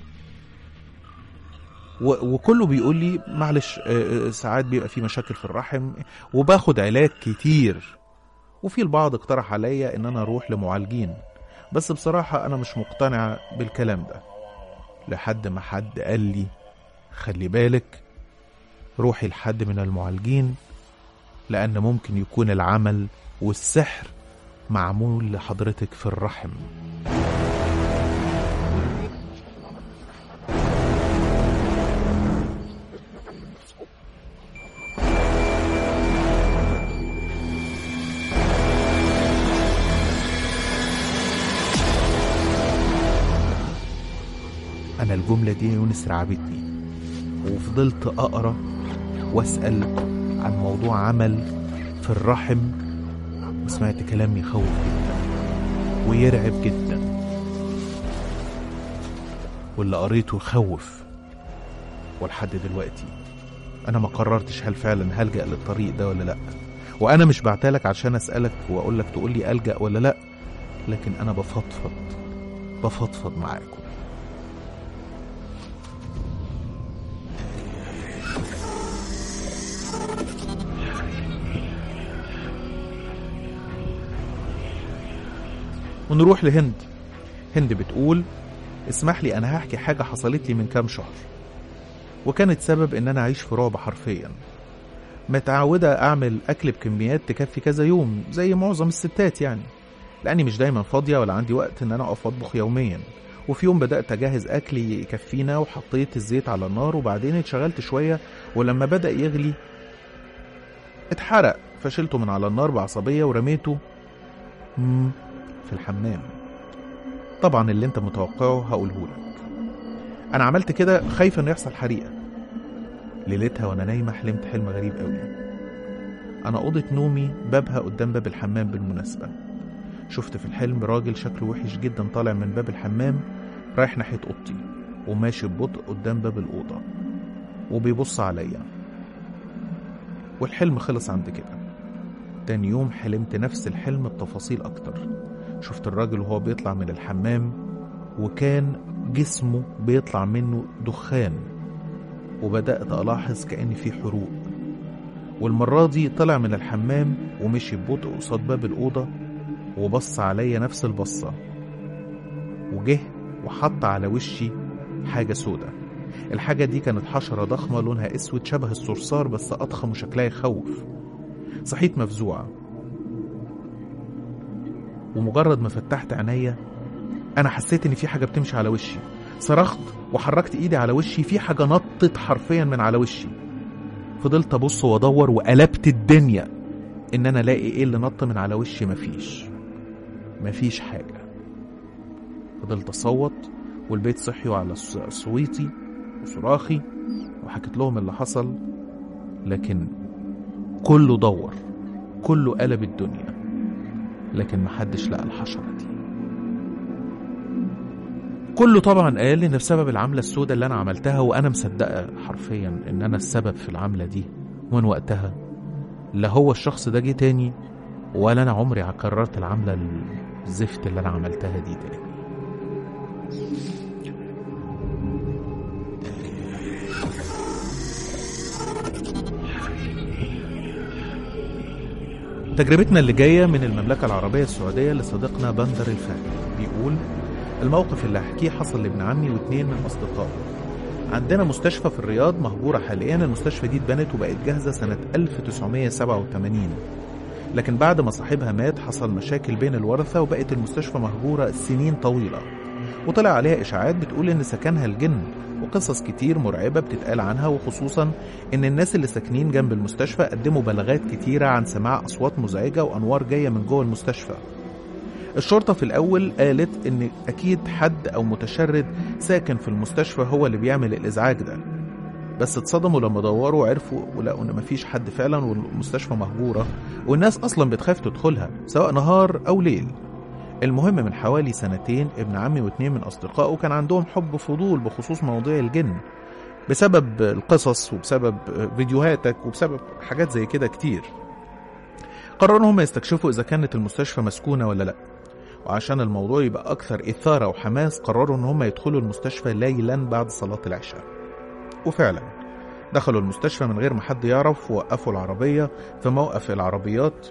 و- وكله بيقول لي معلش آه، آه، ساعات بيبقى في مشاكل في الرحم وباخد علاج كتير وفي البعض اقترح عليا ان انا اروح لمعالجين بس بصراحة انا مش مقتنع بالكلام ده لحد ما حد قال لي خلي بالك روحي لحد من المعالجين لان ممكن يكون العمل والسحر معمول لحضرتك في الرحم أنا الجملة دي يونس رعبتني وفضلت أقرأ وأسأل عن موضوع عمل في الرحم وسمعت كلام يخوف جدا ويرعب جدا واللي قريته يخوف ولحد دلوقتي انا ما قررتش هل فعلا هلجأ للطريق ده ولا لا وانا مش بعتلك عشان اسألك واقول لك تقول لي ألجأ ولا لا لكن انا بفضفض بفضفض معاكم ونروح لهند هند بتقول اسمح لي انا هحكي حاجة حصلت لي من كام شهر وكانت سبب ان انا اعيش في رعب حرفيا متعودة اعمل اكل بكميات تكفي كذا يوم زي معظم الستات يعني لاني مش دايما فاضية ولا عندي وقت ان انا اقف اطبخ يوميا وفي يوم بدأت أجهز أكل يكفينا وحطيت الزيت على النار وبعدين اتشغلت شوية ولما بدأ يغلي اتحرق فشلته من على النار بعصبية ورميته مم، في الحمام طبعا اللي انت متوقعه هقوله لك انا عملت كده خايفه انه يحصل حريقه ليلتها وانا نايمه حلمت حلم غريب قوي انا اوضه نومي بابها قدام باب الحمام بالمناسبه شفت في الحلم راجل شكله وحش جدا طالع من باب الحمام رايح ناحيه اوضتي وماشي ببطء قدام باب الاوضه وبيبص عليا والحلم خلص عند كده تاني يوم حلمت نفس الحلم بتفاصيل اكتر شفت الراجل وهو بيطلع من الحمام وكان جسمه بيطلع منه دخان وبدأت ألاحظ كأن في حروق والمرة دي طلع من الحمام ومشي ببطء قصاد باب الأوضة وبص عليا نفس البصة وجه وحط على وشي حاجة سودة الحاجة دي كانت حشرة ضخمة لونها أسود شبه الصرصار بس أضخم وشكلها يخوف صحيت مفزوعة ومجرد ما فتحت عينيا انا حسيت ان في حاجه بتمشي على وشي صرخت وحركت ايدي على وشي في حاجه نطت حرفيا من على وشي فضلت ابص وادور وقلبت الدنيا ان انا الاقي ايه اللي نط من على وشي مفيش مفيش حاجه فضلت اصوت والبيت صحيوا على ص- صويتي وصراخي وحكيت لهم اللي حصل لكن كله دور كله قلب الدنيا لكن محدش لقى الحشرة دي كله طبعا قال ان بسبب العملة السوداء اللي انا عملتها وانا مصدقة حرفيا ان انا السبب في العملة دي ومن وقتها لا هو الشخص ده جه تاني ولا انا عمري كررت العملة الزفت اللي انا عملتها دي تاني تجربتنا اللي جاية من المملكة العربية السعودية لصديقنا بندر الفهد بيقول الموقف اللي هحكيه حصل لابن عمي واتنين من أصدقائه عندنا مستشفى في الرياض مهجورة حاليا المستشفى دي اتبنت وبقت جاهزة سنة 1987 لكن بعد ما صاحبها مات حصل مشاكل بين الورثة وبقت المستشفى مهجورة سنين طويلة وطلع عليها إشاعات بتقول إن سكنها الجن وقصص كتير مرعبة بتتقال عنها وخصوصا إن الناس اللي ساكنين جنب المستشفى قدموا بلاغات كتيرة عن سماع أصوات مزعجة وأنوار جاية من جوه المستشفى الشرطة في الأول قالت إن أكيد حد أو متشرد ساكن في المستشفى هو اللي بيعمل الإزعاج ده بس اتصدموا لما دوروا وعرفوا ولقوا إن مفيش حد فعلا والمستشفى مهجورة والناس أصلا بتخاف تدخلها سواء نهار أو ليل المهم من حوالي سنتين ابن عمي واتنين من أصدقائه كان عندهم حب فضول بخصوص مواضيع الجن بسبب القصص وبسبب فيديوهاتك وبسبب حاجات زي كده كتير قرروا ان هم يستكشفوا اذا كانت المستشفى مسكونه ولا لا وعشان الموضوع يبقى اكثر اثاره وحماس قرروا ان هم يدخلوا المستشفى ليلا بعد صلاه العشاء وفعلا دخلوا المستشفى من غير ما حد يعرف ووقفوا العربيه في موقف العربيات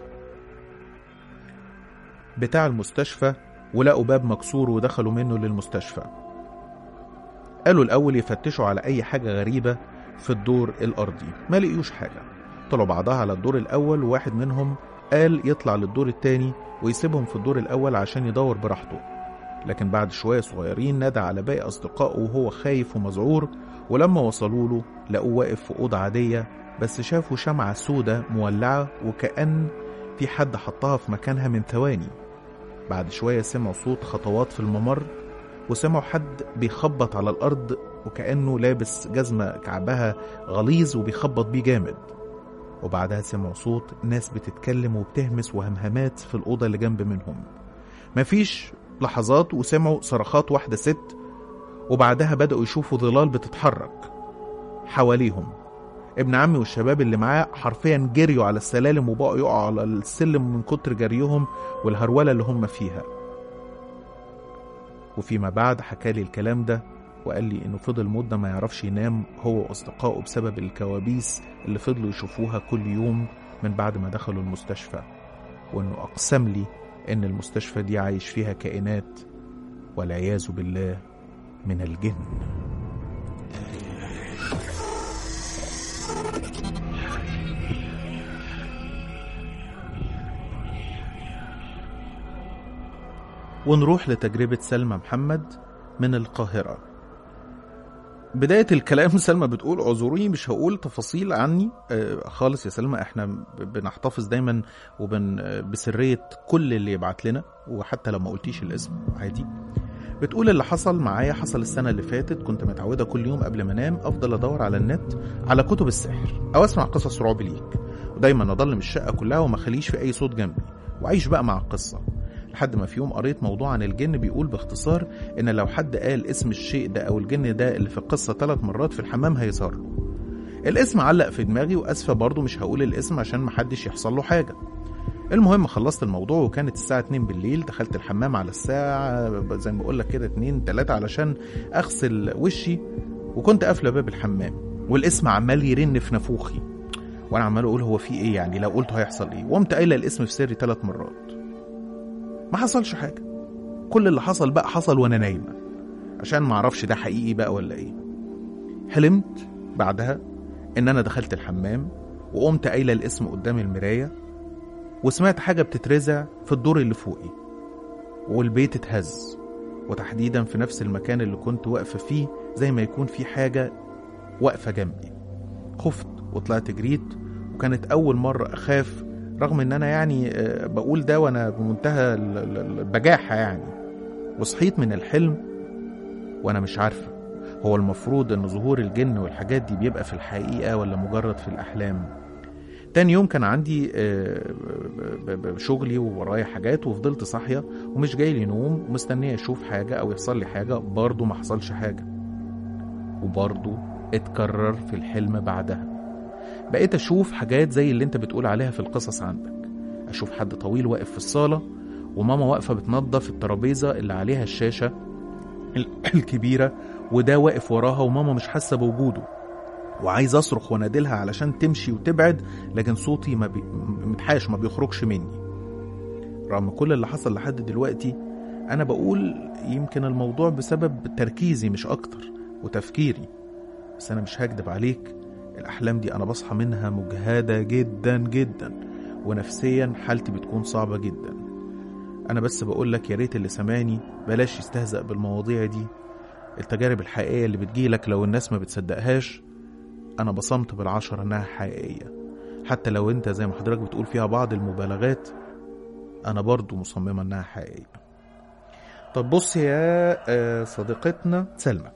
بتاع المستشفى ولقوا باب مكسور ودخلوا منه للمستشفى قالوا الأول يفتشوا على أي حاجة غريبة في الدور الأرضي ما لقيوش حاجة طلعوا بعضها على الدور الأول وواحد منهم قال يطلع للدور التاني ويسيبهم في الدور الأول عشان يدور براحته لكن بعد شوية صغيرين نادى على باقي أصدقائه وهو خايف ومذعور ولما وصلوا له لقوه واقف في أوضة عادية بس شافوا شمعة سودة مولعة وكأن في حد حطها في مكانها من ثواني بعد شوية سمعوا صوت خطوات في الممر وسمعوا حد بيخبط على الأرض وكأنه لابس جزمة كعبها غليظ وبيخبط بيه جامد وبعدها سمعوا صوت ناس بتتكلم وبتهمس وهمهمات في الأوضة اللي جنب منهم مفيش لحظات وسمعوا صرخات واحدة ست وبعدها بدأوا يشوفوا ظلال بتتحرك حواليهم ابن عمي والشباب اللي معاه حرفيا جريوا على السلالم وبقوا يقعوا على السلم من كتر جريهم والهرولة اللي هم فيها وفيما بعد حكالي الكلام ده وقال لي انه فضل مدة ما يعرفش ينام هو واصدقائه بسبب الكوابيس اللي فضلوا يشوفوها كل يوم من بعد ما دخلوا المستشفى وانه اقسم لي ان المستشفى دي عايش فيها كائنات والعياذ بالله من الجن ونروح لتجربة سلمى محمد من القاهرة بداية الكلام سلمى بتقول اعذروني مش هقول تفاصيل عني آه، خالص يا سلمى احنا ب- بنحتفظ دايما وبن آه، بسرية كل اللي يبعت لنا وحتى لو ما قلتيش الاسم عادي بتقول اللي حصل معايا حصل السنة اللي فاتت كنت متعودة كل يوم قبل ما انام افضل ادور على النت على كتب السحر او اسمع قصص رعب ليك ودايما اضلم الشقة كلها وما اخليش في اي صوت جنبي واعيش بقى مع القصة لحد ما في يوم قريت موضوع عن الجن بيقول باختصار ان لو حد قال اسم الشيء ده او الجن ده اللي في القصة ثلاث مرات في الحمام هيظهر له الاسم علق في دماغي واسفة برضه مش هقول الاسم عشان محدش يحصل له حاجة المهم خلصت الموضوع وكانت الساعة 2 بالليل دخلت الحمام على الساعة زي ما بقول لك كده 2 3 علشان اغسل وشي وكنت قافلة باب الحمام والاسم عمال يرن في نافوخي وانا عمال اقول هو في ايه يعني لو قلته هيحصل ايه وقمت قايله الاسم في سري ثلاث مرات ما حصلش حاجة كل اللي حصل بقى حصل وانا نايمة عشان ما اعرفش ده حقيقي بقى ولا ايه حلمت بعدها ان انا دخلت الحمام وقمت قايله الاسم قدام المرايه وسمعت حاجه بتترزع في الدور اللي فوقي والبيت اتهز وتحديدا في نفس المكان اللي كنت واقفه فيه زي ما يكون في حاجه واقفه جنبي خفت وطلعت جريت وكانت اول مره اخاف رغم ان انا يعني آه، بقول ده وانا بمنتهى ال- ال- البجاحه يعني وصحيت من الحلم وانا مش عارفه هو المفروض ان ظهور الجن والحاجات دي بيبقى في الحقيقه ولا مجرد في الاحلام تاني يوم كان عندي آه، ب- ب- ب- شغلي وورايا حاجات وفضلت صاحيه ومش جاي لي نوم ومستنيه اشوف حاجه او يحصل لي حاجه برضه ما حصلش حاجه وبرضه اتكرر في الحلم بعدها بقيت اشوف حاجات زي اللي انت بتقول عليها في القصص عندك اشوف حد طويل واقف في الصاله وماما واقفه بتنظف الترابيزه اللي عليها الشاشه ال- الكبيره وده واقف وراها وماما مش حاسه بوجوده وعايز اصرخ وانادلها علشان تمشي وتبعد لكن صوتي ما بي... متحاش ما بيخرجش مني رغم كل اللي حصل لحد دلوقتي انا بقول يمكن الموضوع بسبب تركيزي مش اكتر وتفكيري بس انا مش هكدب عليك الاحلام دي انا بصحى منها مجهده جدا جدا ونفسيا حالتي بتكون صعبه جدا انا بس بقول لك يا ريت اللي سمعني بلاش يستهزأ بالمواضيع دي التجارب الحقيقيه اللي بتجيلك لو الناس ما بتصدقهاش انا بصمت بالعشرة انها حقيقيه حتى لو انت زي ما حضرتك بتقول فيها بعض المبالغات انا برضو مصممه انها حقيقيه طب بص يا آه، صديقتنا سلمى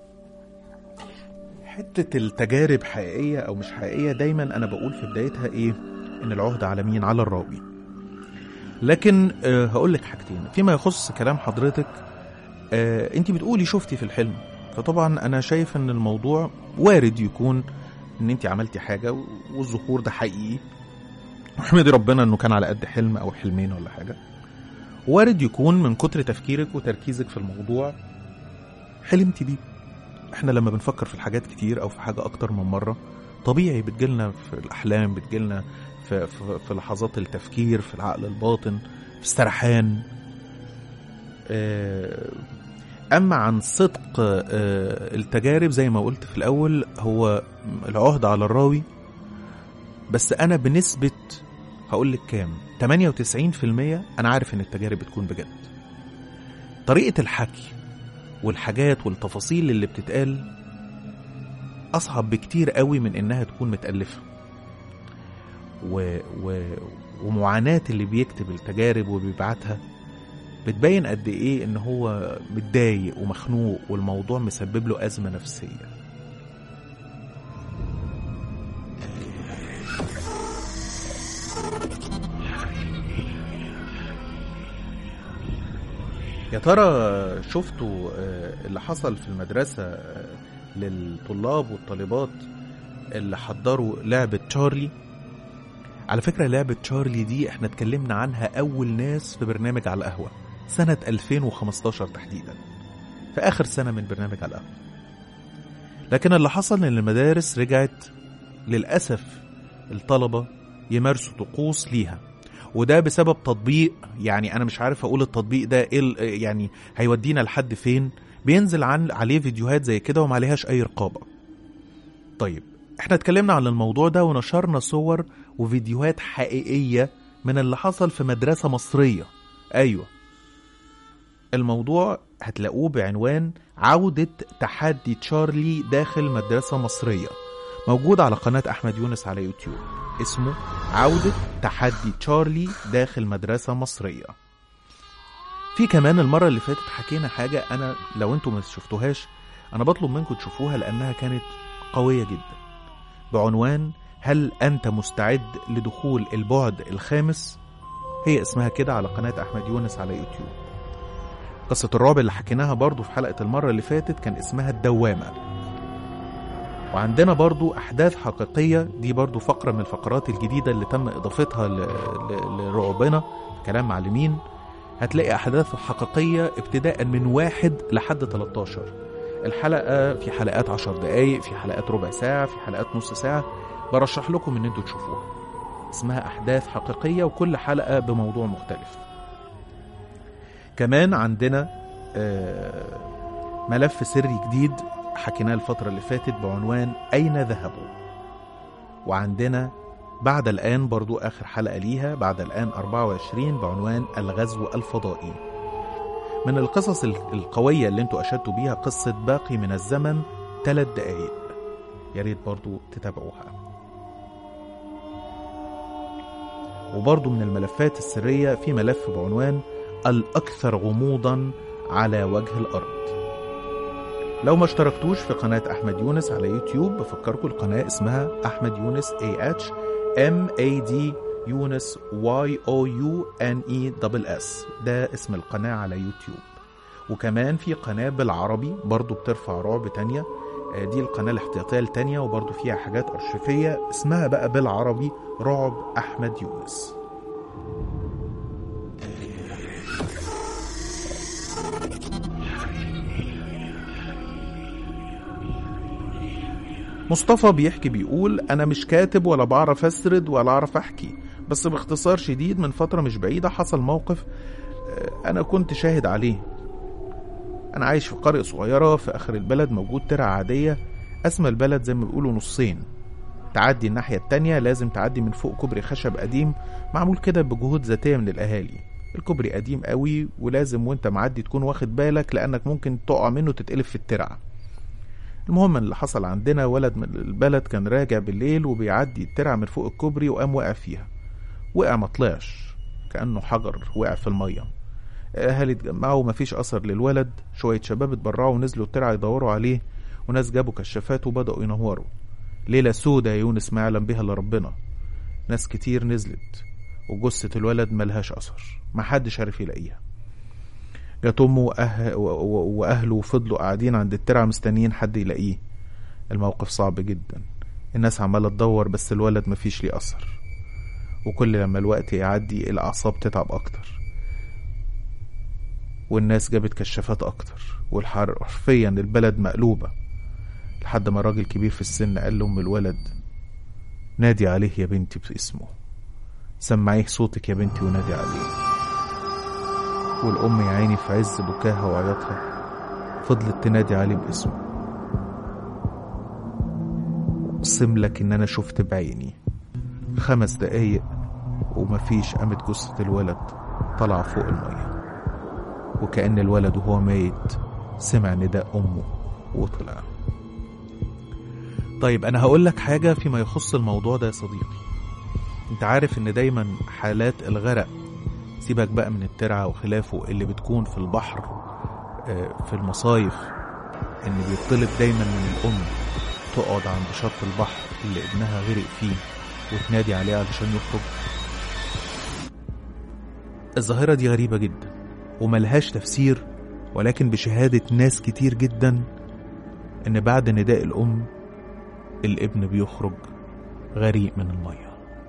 حتة التجارب حقيقية أو مش حقيقية دايما أنا بقول في بدايتها إيه إن العهد على مين على الراوي لكن آه هقول لك حاجتين فيما يخص كلام حضرتك آه انت بتقولي شفتي في الحلم فطبعا انا شايف ان الموضوع وارد يكون ان انت عملتي حاجه والظهور ده حقيقي واحمدي ربنا انه كان على قد حلم او حلمين ولا حاجه وارد يكون من كتر تفكيرك وتركيزك في الموضوع حلمتي بيه احنا لما بنفكر في الحاجات كتير او في حاجه اكتر من مره طبيعي بتجيلنا في الاحلام بتجيلنا في, في, في لحظات التفكير في العقل الباطن في السرحان آه، اما عن صدق آه، التجارب زي ما قلت في الاول هو العهد على الراوي بس انا بنسبه هقول لك كام 98% انا عارف ان التجارب بتكون بجد طريقه الحكي والحاجات والتفاصيل اللي بتتقال اصعب بكتير قوي من انها تكون متالفه و... و... ومعاناه اللي بيكتب التجارب وبيبعتها بتبين قد ايه ان هو متضايق ومخنوق والموضوع مسبب له ازمه نفسيه يا ترى شفتوا آه، اللي حصل في المدرسة آه، للطلاب والطالبات اللي حضروا لعبة تشارلي على فكرة لعبة تشارلي دي احنا اتكلمنا عنها أول ناس في برنامج على القهوة سنة 2015 تحديدا في آخر سنة من برنامج على القهوة لكن اللي حصل ان المدارس رجعت للأسف الطلبة يمارسوا طقوس ليها وده بسبب تطبيق يعني انا مش عارف اقول التطبيق ده ايه ال- يعني هيودينا لحد فين بينزل عن عليه فيديوهات زي كده وما عليهاش اي رقابه طيب احنا اتكلمنا عن الموضوع ده ونشرنا صور وفيديوهات حقيقيه من اللي حصل في مدرسه مصريه ايوه الموضوع هتلاقوه بعنوان عودة تحدي تشارلي داخل مدرسة مصرية موجود على قناة أحمد يونس على يوتيوب اسمه عودة تحدي تشارلي داخل مدرسة مصرية في كمان المرة اللي فاتت حكينا حاجة أنا لو أنتم ما شفتوهاش أنا بطلب منكم تشوفوها لأنها كانت قوية جدا بعنوان هل أنت مستعد لدخول البعد الخامس هي اسمها كده على قناة أحمد يونس على يوتيوب قصة الرعب اللي حكيناها برضو في حلقة المرة اللي فاتت كان اسمها الدوامة وعندنا برضو أحداث حقيقية دي برضو فقرة من الفقرات الجديدة اللي تم إضافتها ل- ل- لرعبنا كلام معلمين هتلاقي أحداث حقيقية ابتداء من واحد لحد 13 الحلقة في حلقات 10 دقايق في حلقات ربع ساعة في حلقات نص ساعة برشح لكم ان انتوا تشوفوها اسمها أحداث حقيقية وكل حلقة بموضوع مختلف كمان عندنا آه، ملف سري جديد حكيناه الفترة اللي فاتت بعنوان أين ذهبوا وعندنا بعد الآن برضو آخر حلقة ليها بعد الآن 24 بعنوان الغزو الفضائي من القصص ال- القوية اللي انتوا أشدتوا بيها قصة باقي من الزمن ثلاث دقايق يا ريت برضو تتابعوها وبرضو من الملفات السرية في ملف بعنوان الأكثر غموضا على وجه الأرض لو ما اشتركتوش في قناة أحمد يونس على يوتيوب بفكركم القناة اسمها أحمد يونس A H M A D يونس Y O U N E S ده اسم القناة على يوتيوب وكمان في قناة بالعربي برضو بترفع رعب تانية آه، دي القناة الاحتياطية التانية وبرضو فيها حاجات أرشيفية اسمها بقى بالعربي رعب أحمد يونس مصطفى بيحكي بيقول أنا مش كاتب ولا بعرف أسرد ولا أعرف أحكي بس باختصار شديد من فترة مش بعيدة حصل موقف آه، أنا كنت شاهد عليه أنا عايش في قرية صغيرة في آخر البلد موجود ترعة عادية قسم البلد زي ما بيقولوا نصين تعدي الناحية التانية لازم تعدي من فوق كوبري خشب قديم معمول كده بجهود ذاتية من الأهالي الكوبري قديم قوي ولازم وانت معدي تكون واخد بالك لأنك ممكن تقع منه تتقلب في الترعة المهم اللي حصل عندنا ولد من البلد كان راجع بالليل وبيعدي الترعة من فوق الكوبري وقام واقع فيها وقع ما طلعش كأنه حجر وقع في المية أهالي اتجمعوا ومفيش أثر للولد شوية شباب اتبرعوا ونزلوا الترعة يدوروا عليه وناس جابوا كشافات وبدأوا ينوروا ليلة سودة يا يونس ما يعلم بها إلا ربنا ناس كتير نزلت وجثة الولد ملهاش أثر محدش عارف يلاقيها جت أمه وأه... و- و- وأهله فضلوا قاعدين عند الترعة مستنيين حد يلاقيه الموقف صعب جدا الناس عمالة تدور بس الولد مفيش ليه أثر وكل لما الوقت يعدي الأعصاب تتعب أكتر والناس جابت كشافات أكتر والحر حرفيا البلد مقلوبة لحد ما راجل كبير في السن قال لأم الولد نادي عليه يا بنتي باسمه سمعيه صوتك يا بنتي ونادي عليه والأم يا عيني في عز بكاها وعياطها فضلت تنادي عليه باسمه أقسم لك إن أنا شفت بعيني خمس دقايق ومفيش قامت جثة الولد طلع فوق المية وكأن الولد وهو ميت سمع نداء أمه وطلع طيب أنا هقول لك حاجة فيما يخص الموضوع ده يا صديقي أنت عارف إن دايما حالات الغرق سيبك بقى من الترعة وخلافه اللي بتكون في البحر آه، في المصايف ان بيطلب دايما من الام تقعد عند شط البحر اللي ابنها غرق فيه وتنادي عليه علشان يخرج الظاهرة دي غريبة جدا وملهاش تفسير ولكن بشهادة ناس كتير جدا ان بعد نداء الام الابن بيخرج غريق من المية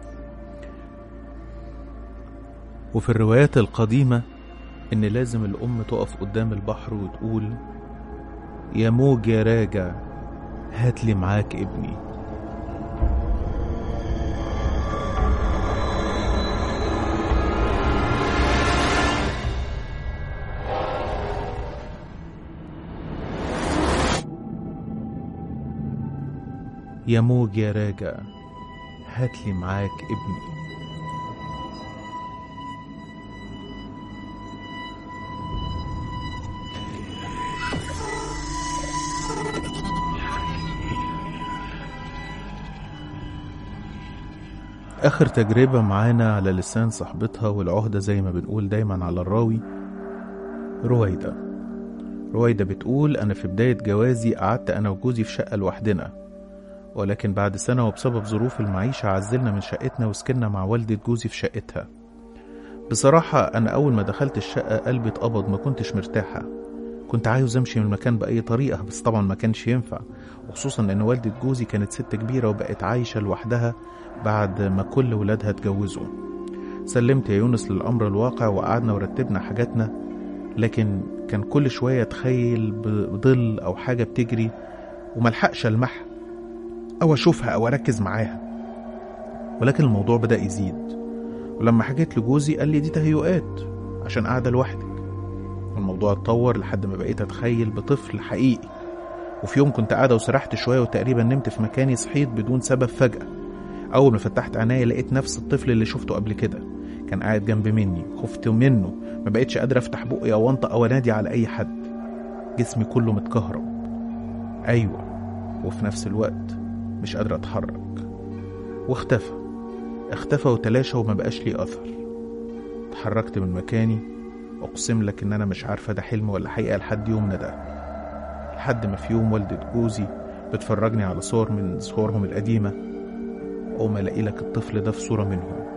وفي الروايات القديمة ان لازم الام تقف قدام البحر وتقول يا موج يا راجع هاتلي معاك ابني يا موج يا راجع هاتلي معاك ابني آخر تجربة معانا على لسان صاحبتها والعهدة زي ما بنقول دايما على الراوي رويدة رويدة بتقول أنا في بداية جوازي قعدت أنا وجوزي في شقة لوحدنا ولكن بعد سنة وبسبب ظروف المعيشة عزلنا من شقتنا وسكننا مع والدة جوزي في شقتها بصراحة أنا أول ما دخلت الشقة قلبي اتقبض ما كنتش مرتاحة كنت عاوز أمشي من المكان بأي طريقة بس طبعا ما كانش ينفع وخصوصا إن والدة جوزي كانت ست كبيرة وبقت عايشة لوحدها بعد ما كل ولادها اتجوزوا سلمت يا يونس للأمر الواقع وقعدنا ورتبنا حاجاتنا لكن كان كل شوية أتخيل بظل أو حاجة بتجري وملحقش ألمحها أو أشوفها أو أركز معاها ولكن الموضوع بدأ يزيد ولما حكيت لجوزي قال لي دي تهيؤات عشان قاعدة لوحدك الموضوع اتطور لحد ما بقيت أتخيل بطفل حقيقي وفي يوم كنت قاعدة وسرحت شوية وتقريبا نمت في مكاني صحيت بدون سبب فجأة أول ما فتحت عينيا لقيت نفس الطفل اللي شفته قبل كده كان قاعد جنب مني خفت منه ما بقتش قادر أفتح بقي أو أنطق أو أنادي على أي حد جسمي كله متكهرب أيوة وفي نفس الوقت مش قادر أتحرك واختفى اختفى وتلاشى وما بقاش ليه أثر اتحركت من مكاني أقسم لك إن أنا مش عارفة ده حلم ولا حقيقة لحد يومنا ده لحد ما في يوم والدة جوزي بتفرجني على صور من صورهم القديمة أقوم ألاقي لك الطفل ده في صورة منهم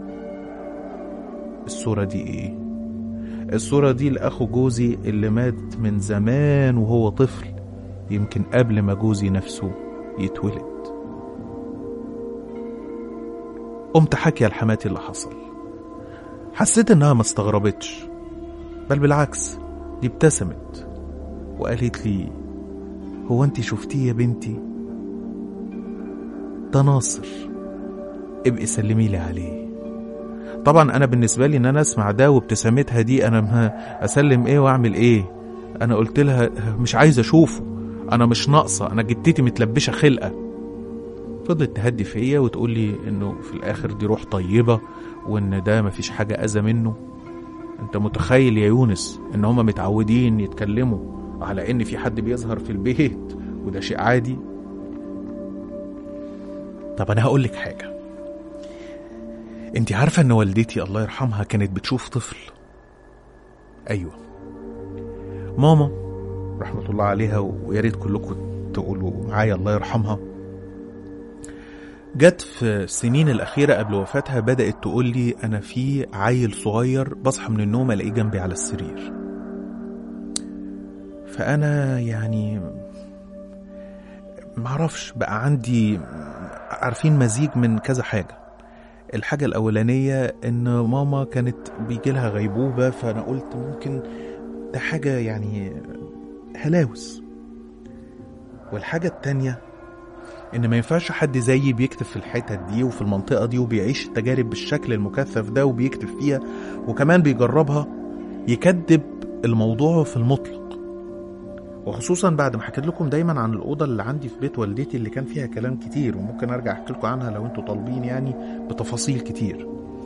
الصورة دي إيه؟ الصورة دي لأخو جوزي اللي مات من زمان وهو طفل يمكن قبل ما جوزي نفسه يتولد قمت حكي لحماتي اللي حصل حسيت انها ما استغربتش بل بالعكس دي ابتسمت وقالت لي هو انت شفتيه يا بنتي ده ناصر ابقي سلمي لي عليه طبعا انا بالنسبه لي ان انا اسمع ده وابتسامتها دي انا ما اسلم ايه واعمل ايه انا قلت لها مش عايز اشوفه انا مش ناقصه انا جدتي متلبشه خلقه فضلت تهدي فيا وتقول لي انه في الاخر دي روح طيبه وان ده مفيش حاجه اذى منه انت متخيل يا يونس ان هما متعودين يتكلموا على ان في حد بيظهر في البيت وده شيء عادي طب انا هقول لك حاجه انت عارفه ان والدتي الله يرحمها كانت بتشوف طفل ايوه ماما رحمه الله عليها ويا ريت كلكم تقولوا معايا الله يرحمها جت في السنين الأخيرة قبل وفاتها بدأت تقول لي أنا في عيل صغير بصحى من النوم ألاقيه جنبي على السرير فأنا يعني معرفش بقى عندي عارفين مزيج من كذا حاجة الحاجة الأولانية إن ماما كانت بيجيلها غيبوبة فأنا قلت ممكن ده حاجة يعني هلاوس والحاجة التانية ان ما ينفعش حد زيي بيكتب في الحتت دي وفي المنطقه دي وبيعيش التجارب بالشكل المكثف ده وبيكتب فيها وكمان بيجربها يكذب الموضوع في المطلق وخصوصا بعد ما حكيت لكم دايما عن الاوضه اللي عندي في بيت والدتي اللي كان فيها كلام كتير وممكن ارجع احكي لكم عنها لو انتوا طالبين يعني بتفاصيل كتير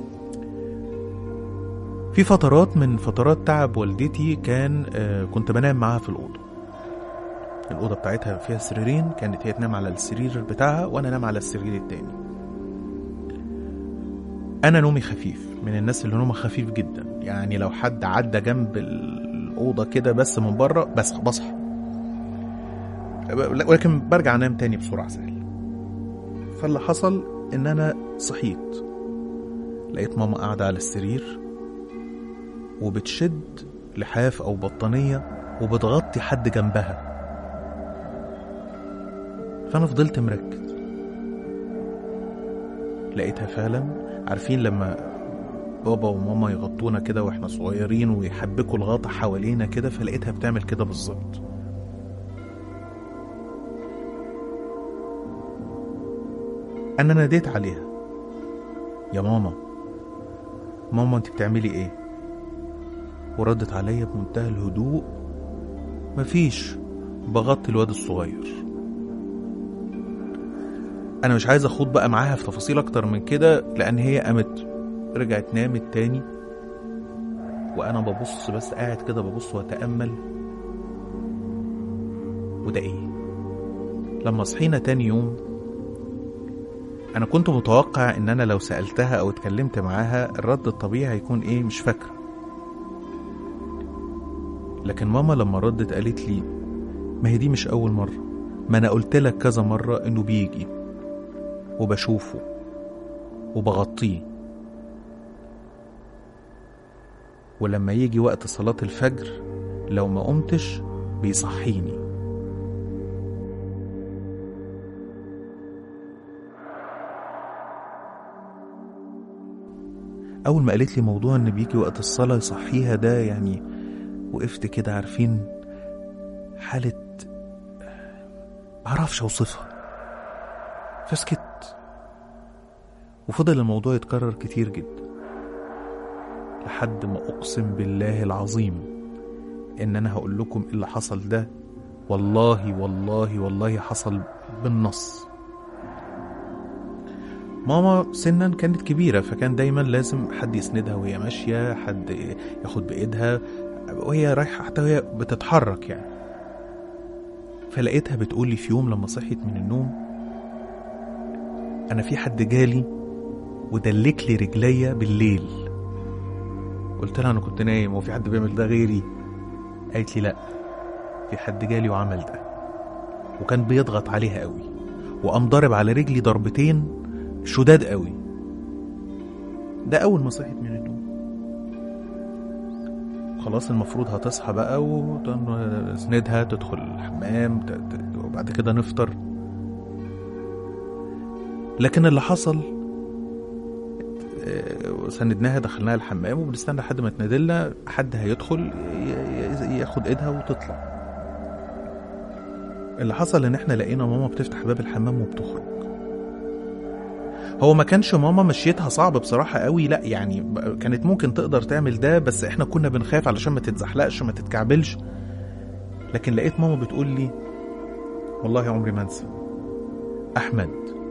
في فترات من فترات تعب والدتي كان آه كنت بنام معاها في الاوضه الأوضة بتاعتها فيها سريرين كانت هي تنام على السرير بتاعها وأنا أنام على السرير التاني أنا نومي خفيف من الناس اللي نومها خفيف جدا يعني لو حد عدى جنب الأوضة كده بس من بره بس بصحى ولكن برجع انام تاني بسرعة سهل فاللي حصل ان انا صحيت لقيت ماما قاعدة على السرير وبتشد لحاف او بطانية وبتغطي حد جنبها فانا فضلت مركز لقيتها فعلا عارفين لما بابا وماما يغطونا كده واحنا صغيرين ويحبكوا الغطا حوالينا كده فلقيتها بتعمل كده بالظبط انا ناديت عليها يا ماما ماما انت بتعملي ايه وردت عليا بمنتهى الهدوء مفيش بغطي الواد الصغير انا مش عايز اخوض بقى معاها في تفاصيل اكتر من كده لان هي قامت رجعت نامت تاني وانا ببص بس قاعد كده ببص واتامل وده ايه لما صحينا تاني يوم انا كنت متوقع ان انا لو سالتها او اتكلمت معاها الرد الطبيعي هيكون ايه مش فاكره لكن ماما لما ردت قالت لي ما هي دي مش اول مره ما انا قلت لك كذا مره انه بيجي وبشوفه وبغطيه ولما يجي وقت صلاة الفجر لو ما قمتش بيصحيني أول ما قالت لي موضوع إن بيجي وقت الصلاة يصحيها ده يعني وقفت كده عارفين حالة معرفش أوصفها فسكت وفضل الموضوع يتكرر كتير جدا لحد ما أقسم بالله العظيم إن أنا هقول لكم إيه اللي حصل ده والله والله والله حصل بالنص ماما سنا كانت كبيرة فكان دايما لازم حد يسندها وهي ماشية حد ياخد بإيدها وهي رايحة حتى وهي بتتحرك يعني فلقيتها بتقولي في يوم لما صحيت من النوم أنا في حد جالي ودلك لي رجليا بالليل قلت لها أنا كنت نايم وفي حد بيعمل ده غيري قالت لي لأ في حد جالي وعمل ده وكان بيضغط عليها قوي وقام ضارب على رجلي ضربتين شداد قوي ده أول ما صحيت من النوم خلاص المفروض هتصحى بقى وتسندها تدخل الحمام ت- ت- وبعد كده نفطر لكن اللي حصل آه، سندناها دخلناها الحمام وبنستنى لحد ما تنادلنا حد هيدخل ي- ي- ياخد ايدها وتطلع اللي حصل ان احنا لقينا ماما بتفتح باب الحمام وبتخرج هو ما كانش ماما مشيتها صعب بصراحة قوي لا يعني ب- كانت ممكن تقدر تعمل ده بس احنا كنا بنخاف علشان ما تتزحلقش وما تتكعبلش لكن لقيت ماما بتقول لي والله عمري ما انسى احمد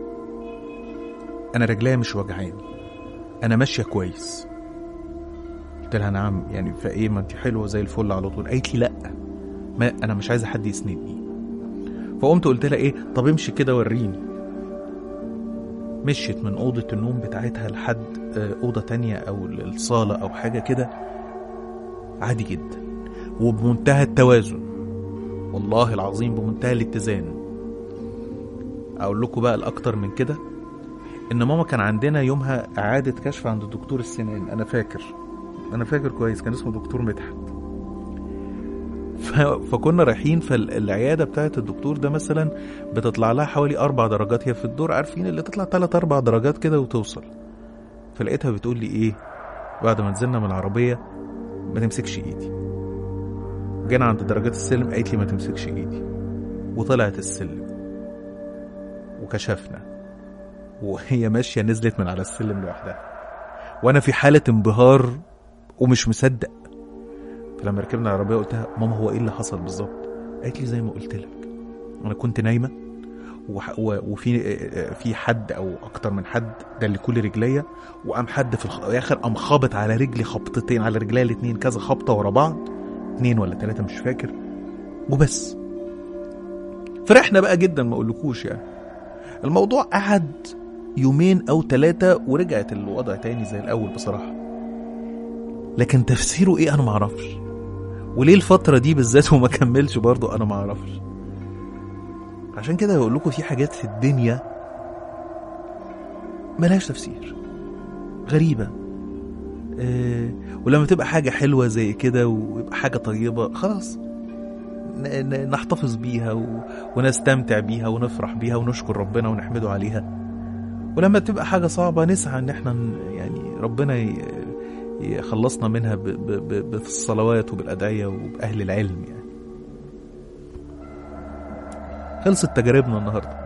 انا رجليا مش وجعاني انا ماشيه كويس قلت لها نعم يعني فايه ما انت حلوه زي الفل على طول قالت لي لا ما انا مش عايزه حد يسندني فقمت قلت لها ايه طب امشي كده وريني مشيت من أوضة النوم بتاعتها لحد آه، أوضة تانية أو الصالة أو حاجة كده عادي جدا وبمنتهى التوازن والله العظيم بمنتهى الاتزان أقول لكم بقى الأكتر من كده إن ماما كان عندنا يومها إعادة كشف عند دكتور السنان أنا فاكر أنا فاكر كويس كان اسمه دكتور مدحت ف... فكنا رايحين فالعيادة بتاعت الدكتور ده مثلا بتطلع لها حوالي أربع درجات هي في الدور عارفين اللي تطلع تلات أربع درجات كده وتوصل فلقيتها بتقول لي إيه بعد ما نزلنا من العربية ما تمسكش إيدي جينا عند درجات السلم قالت لي ما تمسكش إيدي وطلعت السلم وكشفنا وهي ماشية نزلت من على السلم لوحدها وأنا في حالة انبهار ومش مصدق فلما ركبنا العربية قلتها ماما هو إيه اللي حصل بالظبط قالت لي زي ما قلت لك انا كنت نايمه وح- و- وفي في حد او اكتر من حد دلكوا لي رجليا وقام حد في الخ- الاخر قام خابط على رجلي خبطتين على رجليا الاتنين كذا خبطه ورا بعض اتنين ولا تلاته مش فاكر وبس فرحنا بقى جدا ما اقولكوش يعني الموضوع قعد يومين او ثلاثه ورجعت الوضع تاني زي الاول بصراحه لكن تفسيره ايه انا معرفش وليه الفترة دي بالذات وما كملش برضه انا معرفش عشان كده بقول لكم في حاجات في الدنيا ملهاش تفسير غريبة آه ولما تبقى حاجة حلوة زي كده ويبقى حاجة طيبة خلاص ن- ن- نحتفظ بيها و... ونستمتع بيها ونفرح بيها ونشكر ربنا ونحمده عليها ولما تبقى حاجة صعبة نسعى ان احنا ن- يعني ربنا ي... يخلصنا منها ب... ب... ب... بالصلوات وبالأدعية وبأهل العلم يعني خلصت تجاربنا النهاردة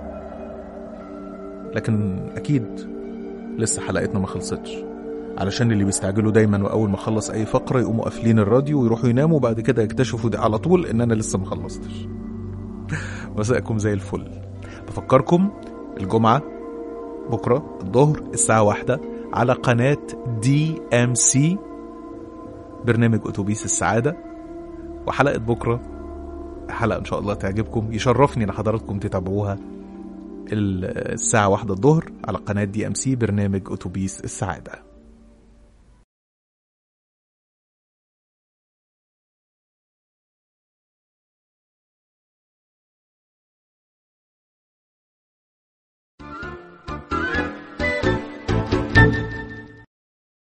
لكن أكيد لسه حلقتنا ما خلصتش علشان اللي بيستعجلوا دايما واول ما اخلص اي فقره يقوموا قافلين الراديو ويروحوا يناموا وبعد كده يكتشفوا ده على طول ان انا لسه ما خلصتش مساءكم زي الفل بفكركم الجمعه بكره الظهر الساعه واحدة على قناه دي ام سي برنامج اتوبيس السعاده وحلقه بكره حلقه ان شاء الله تعجبكم يشرفني ان حضراتكم تتابعوها الساعه واحدة الظهر على قناه دي ام سي برنامج اتوبيس السعاده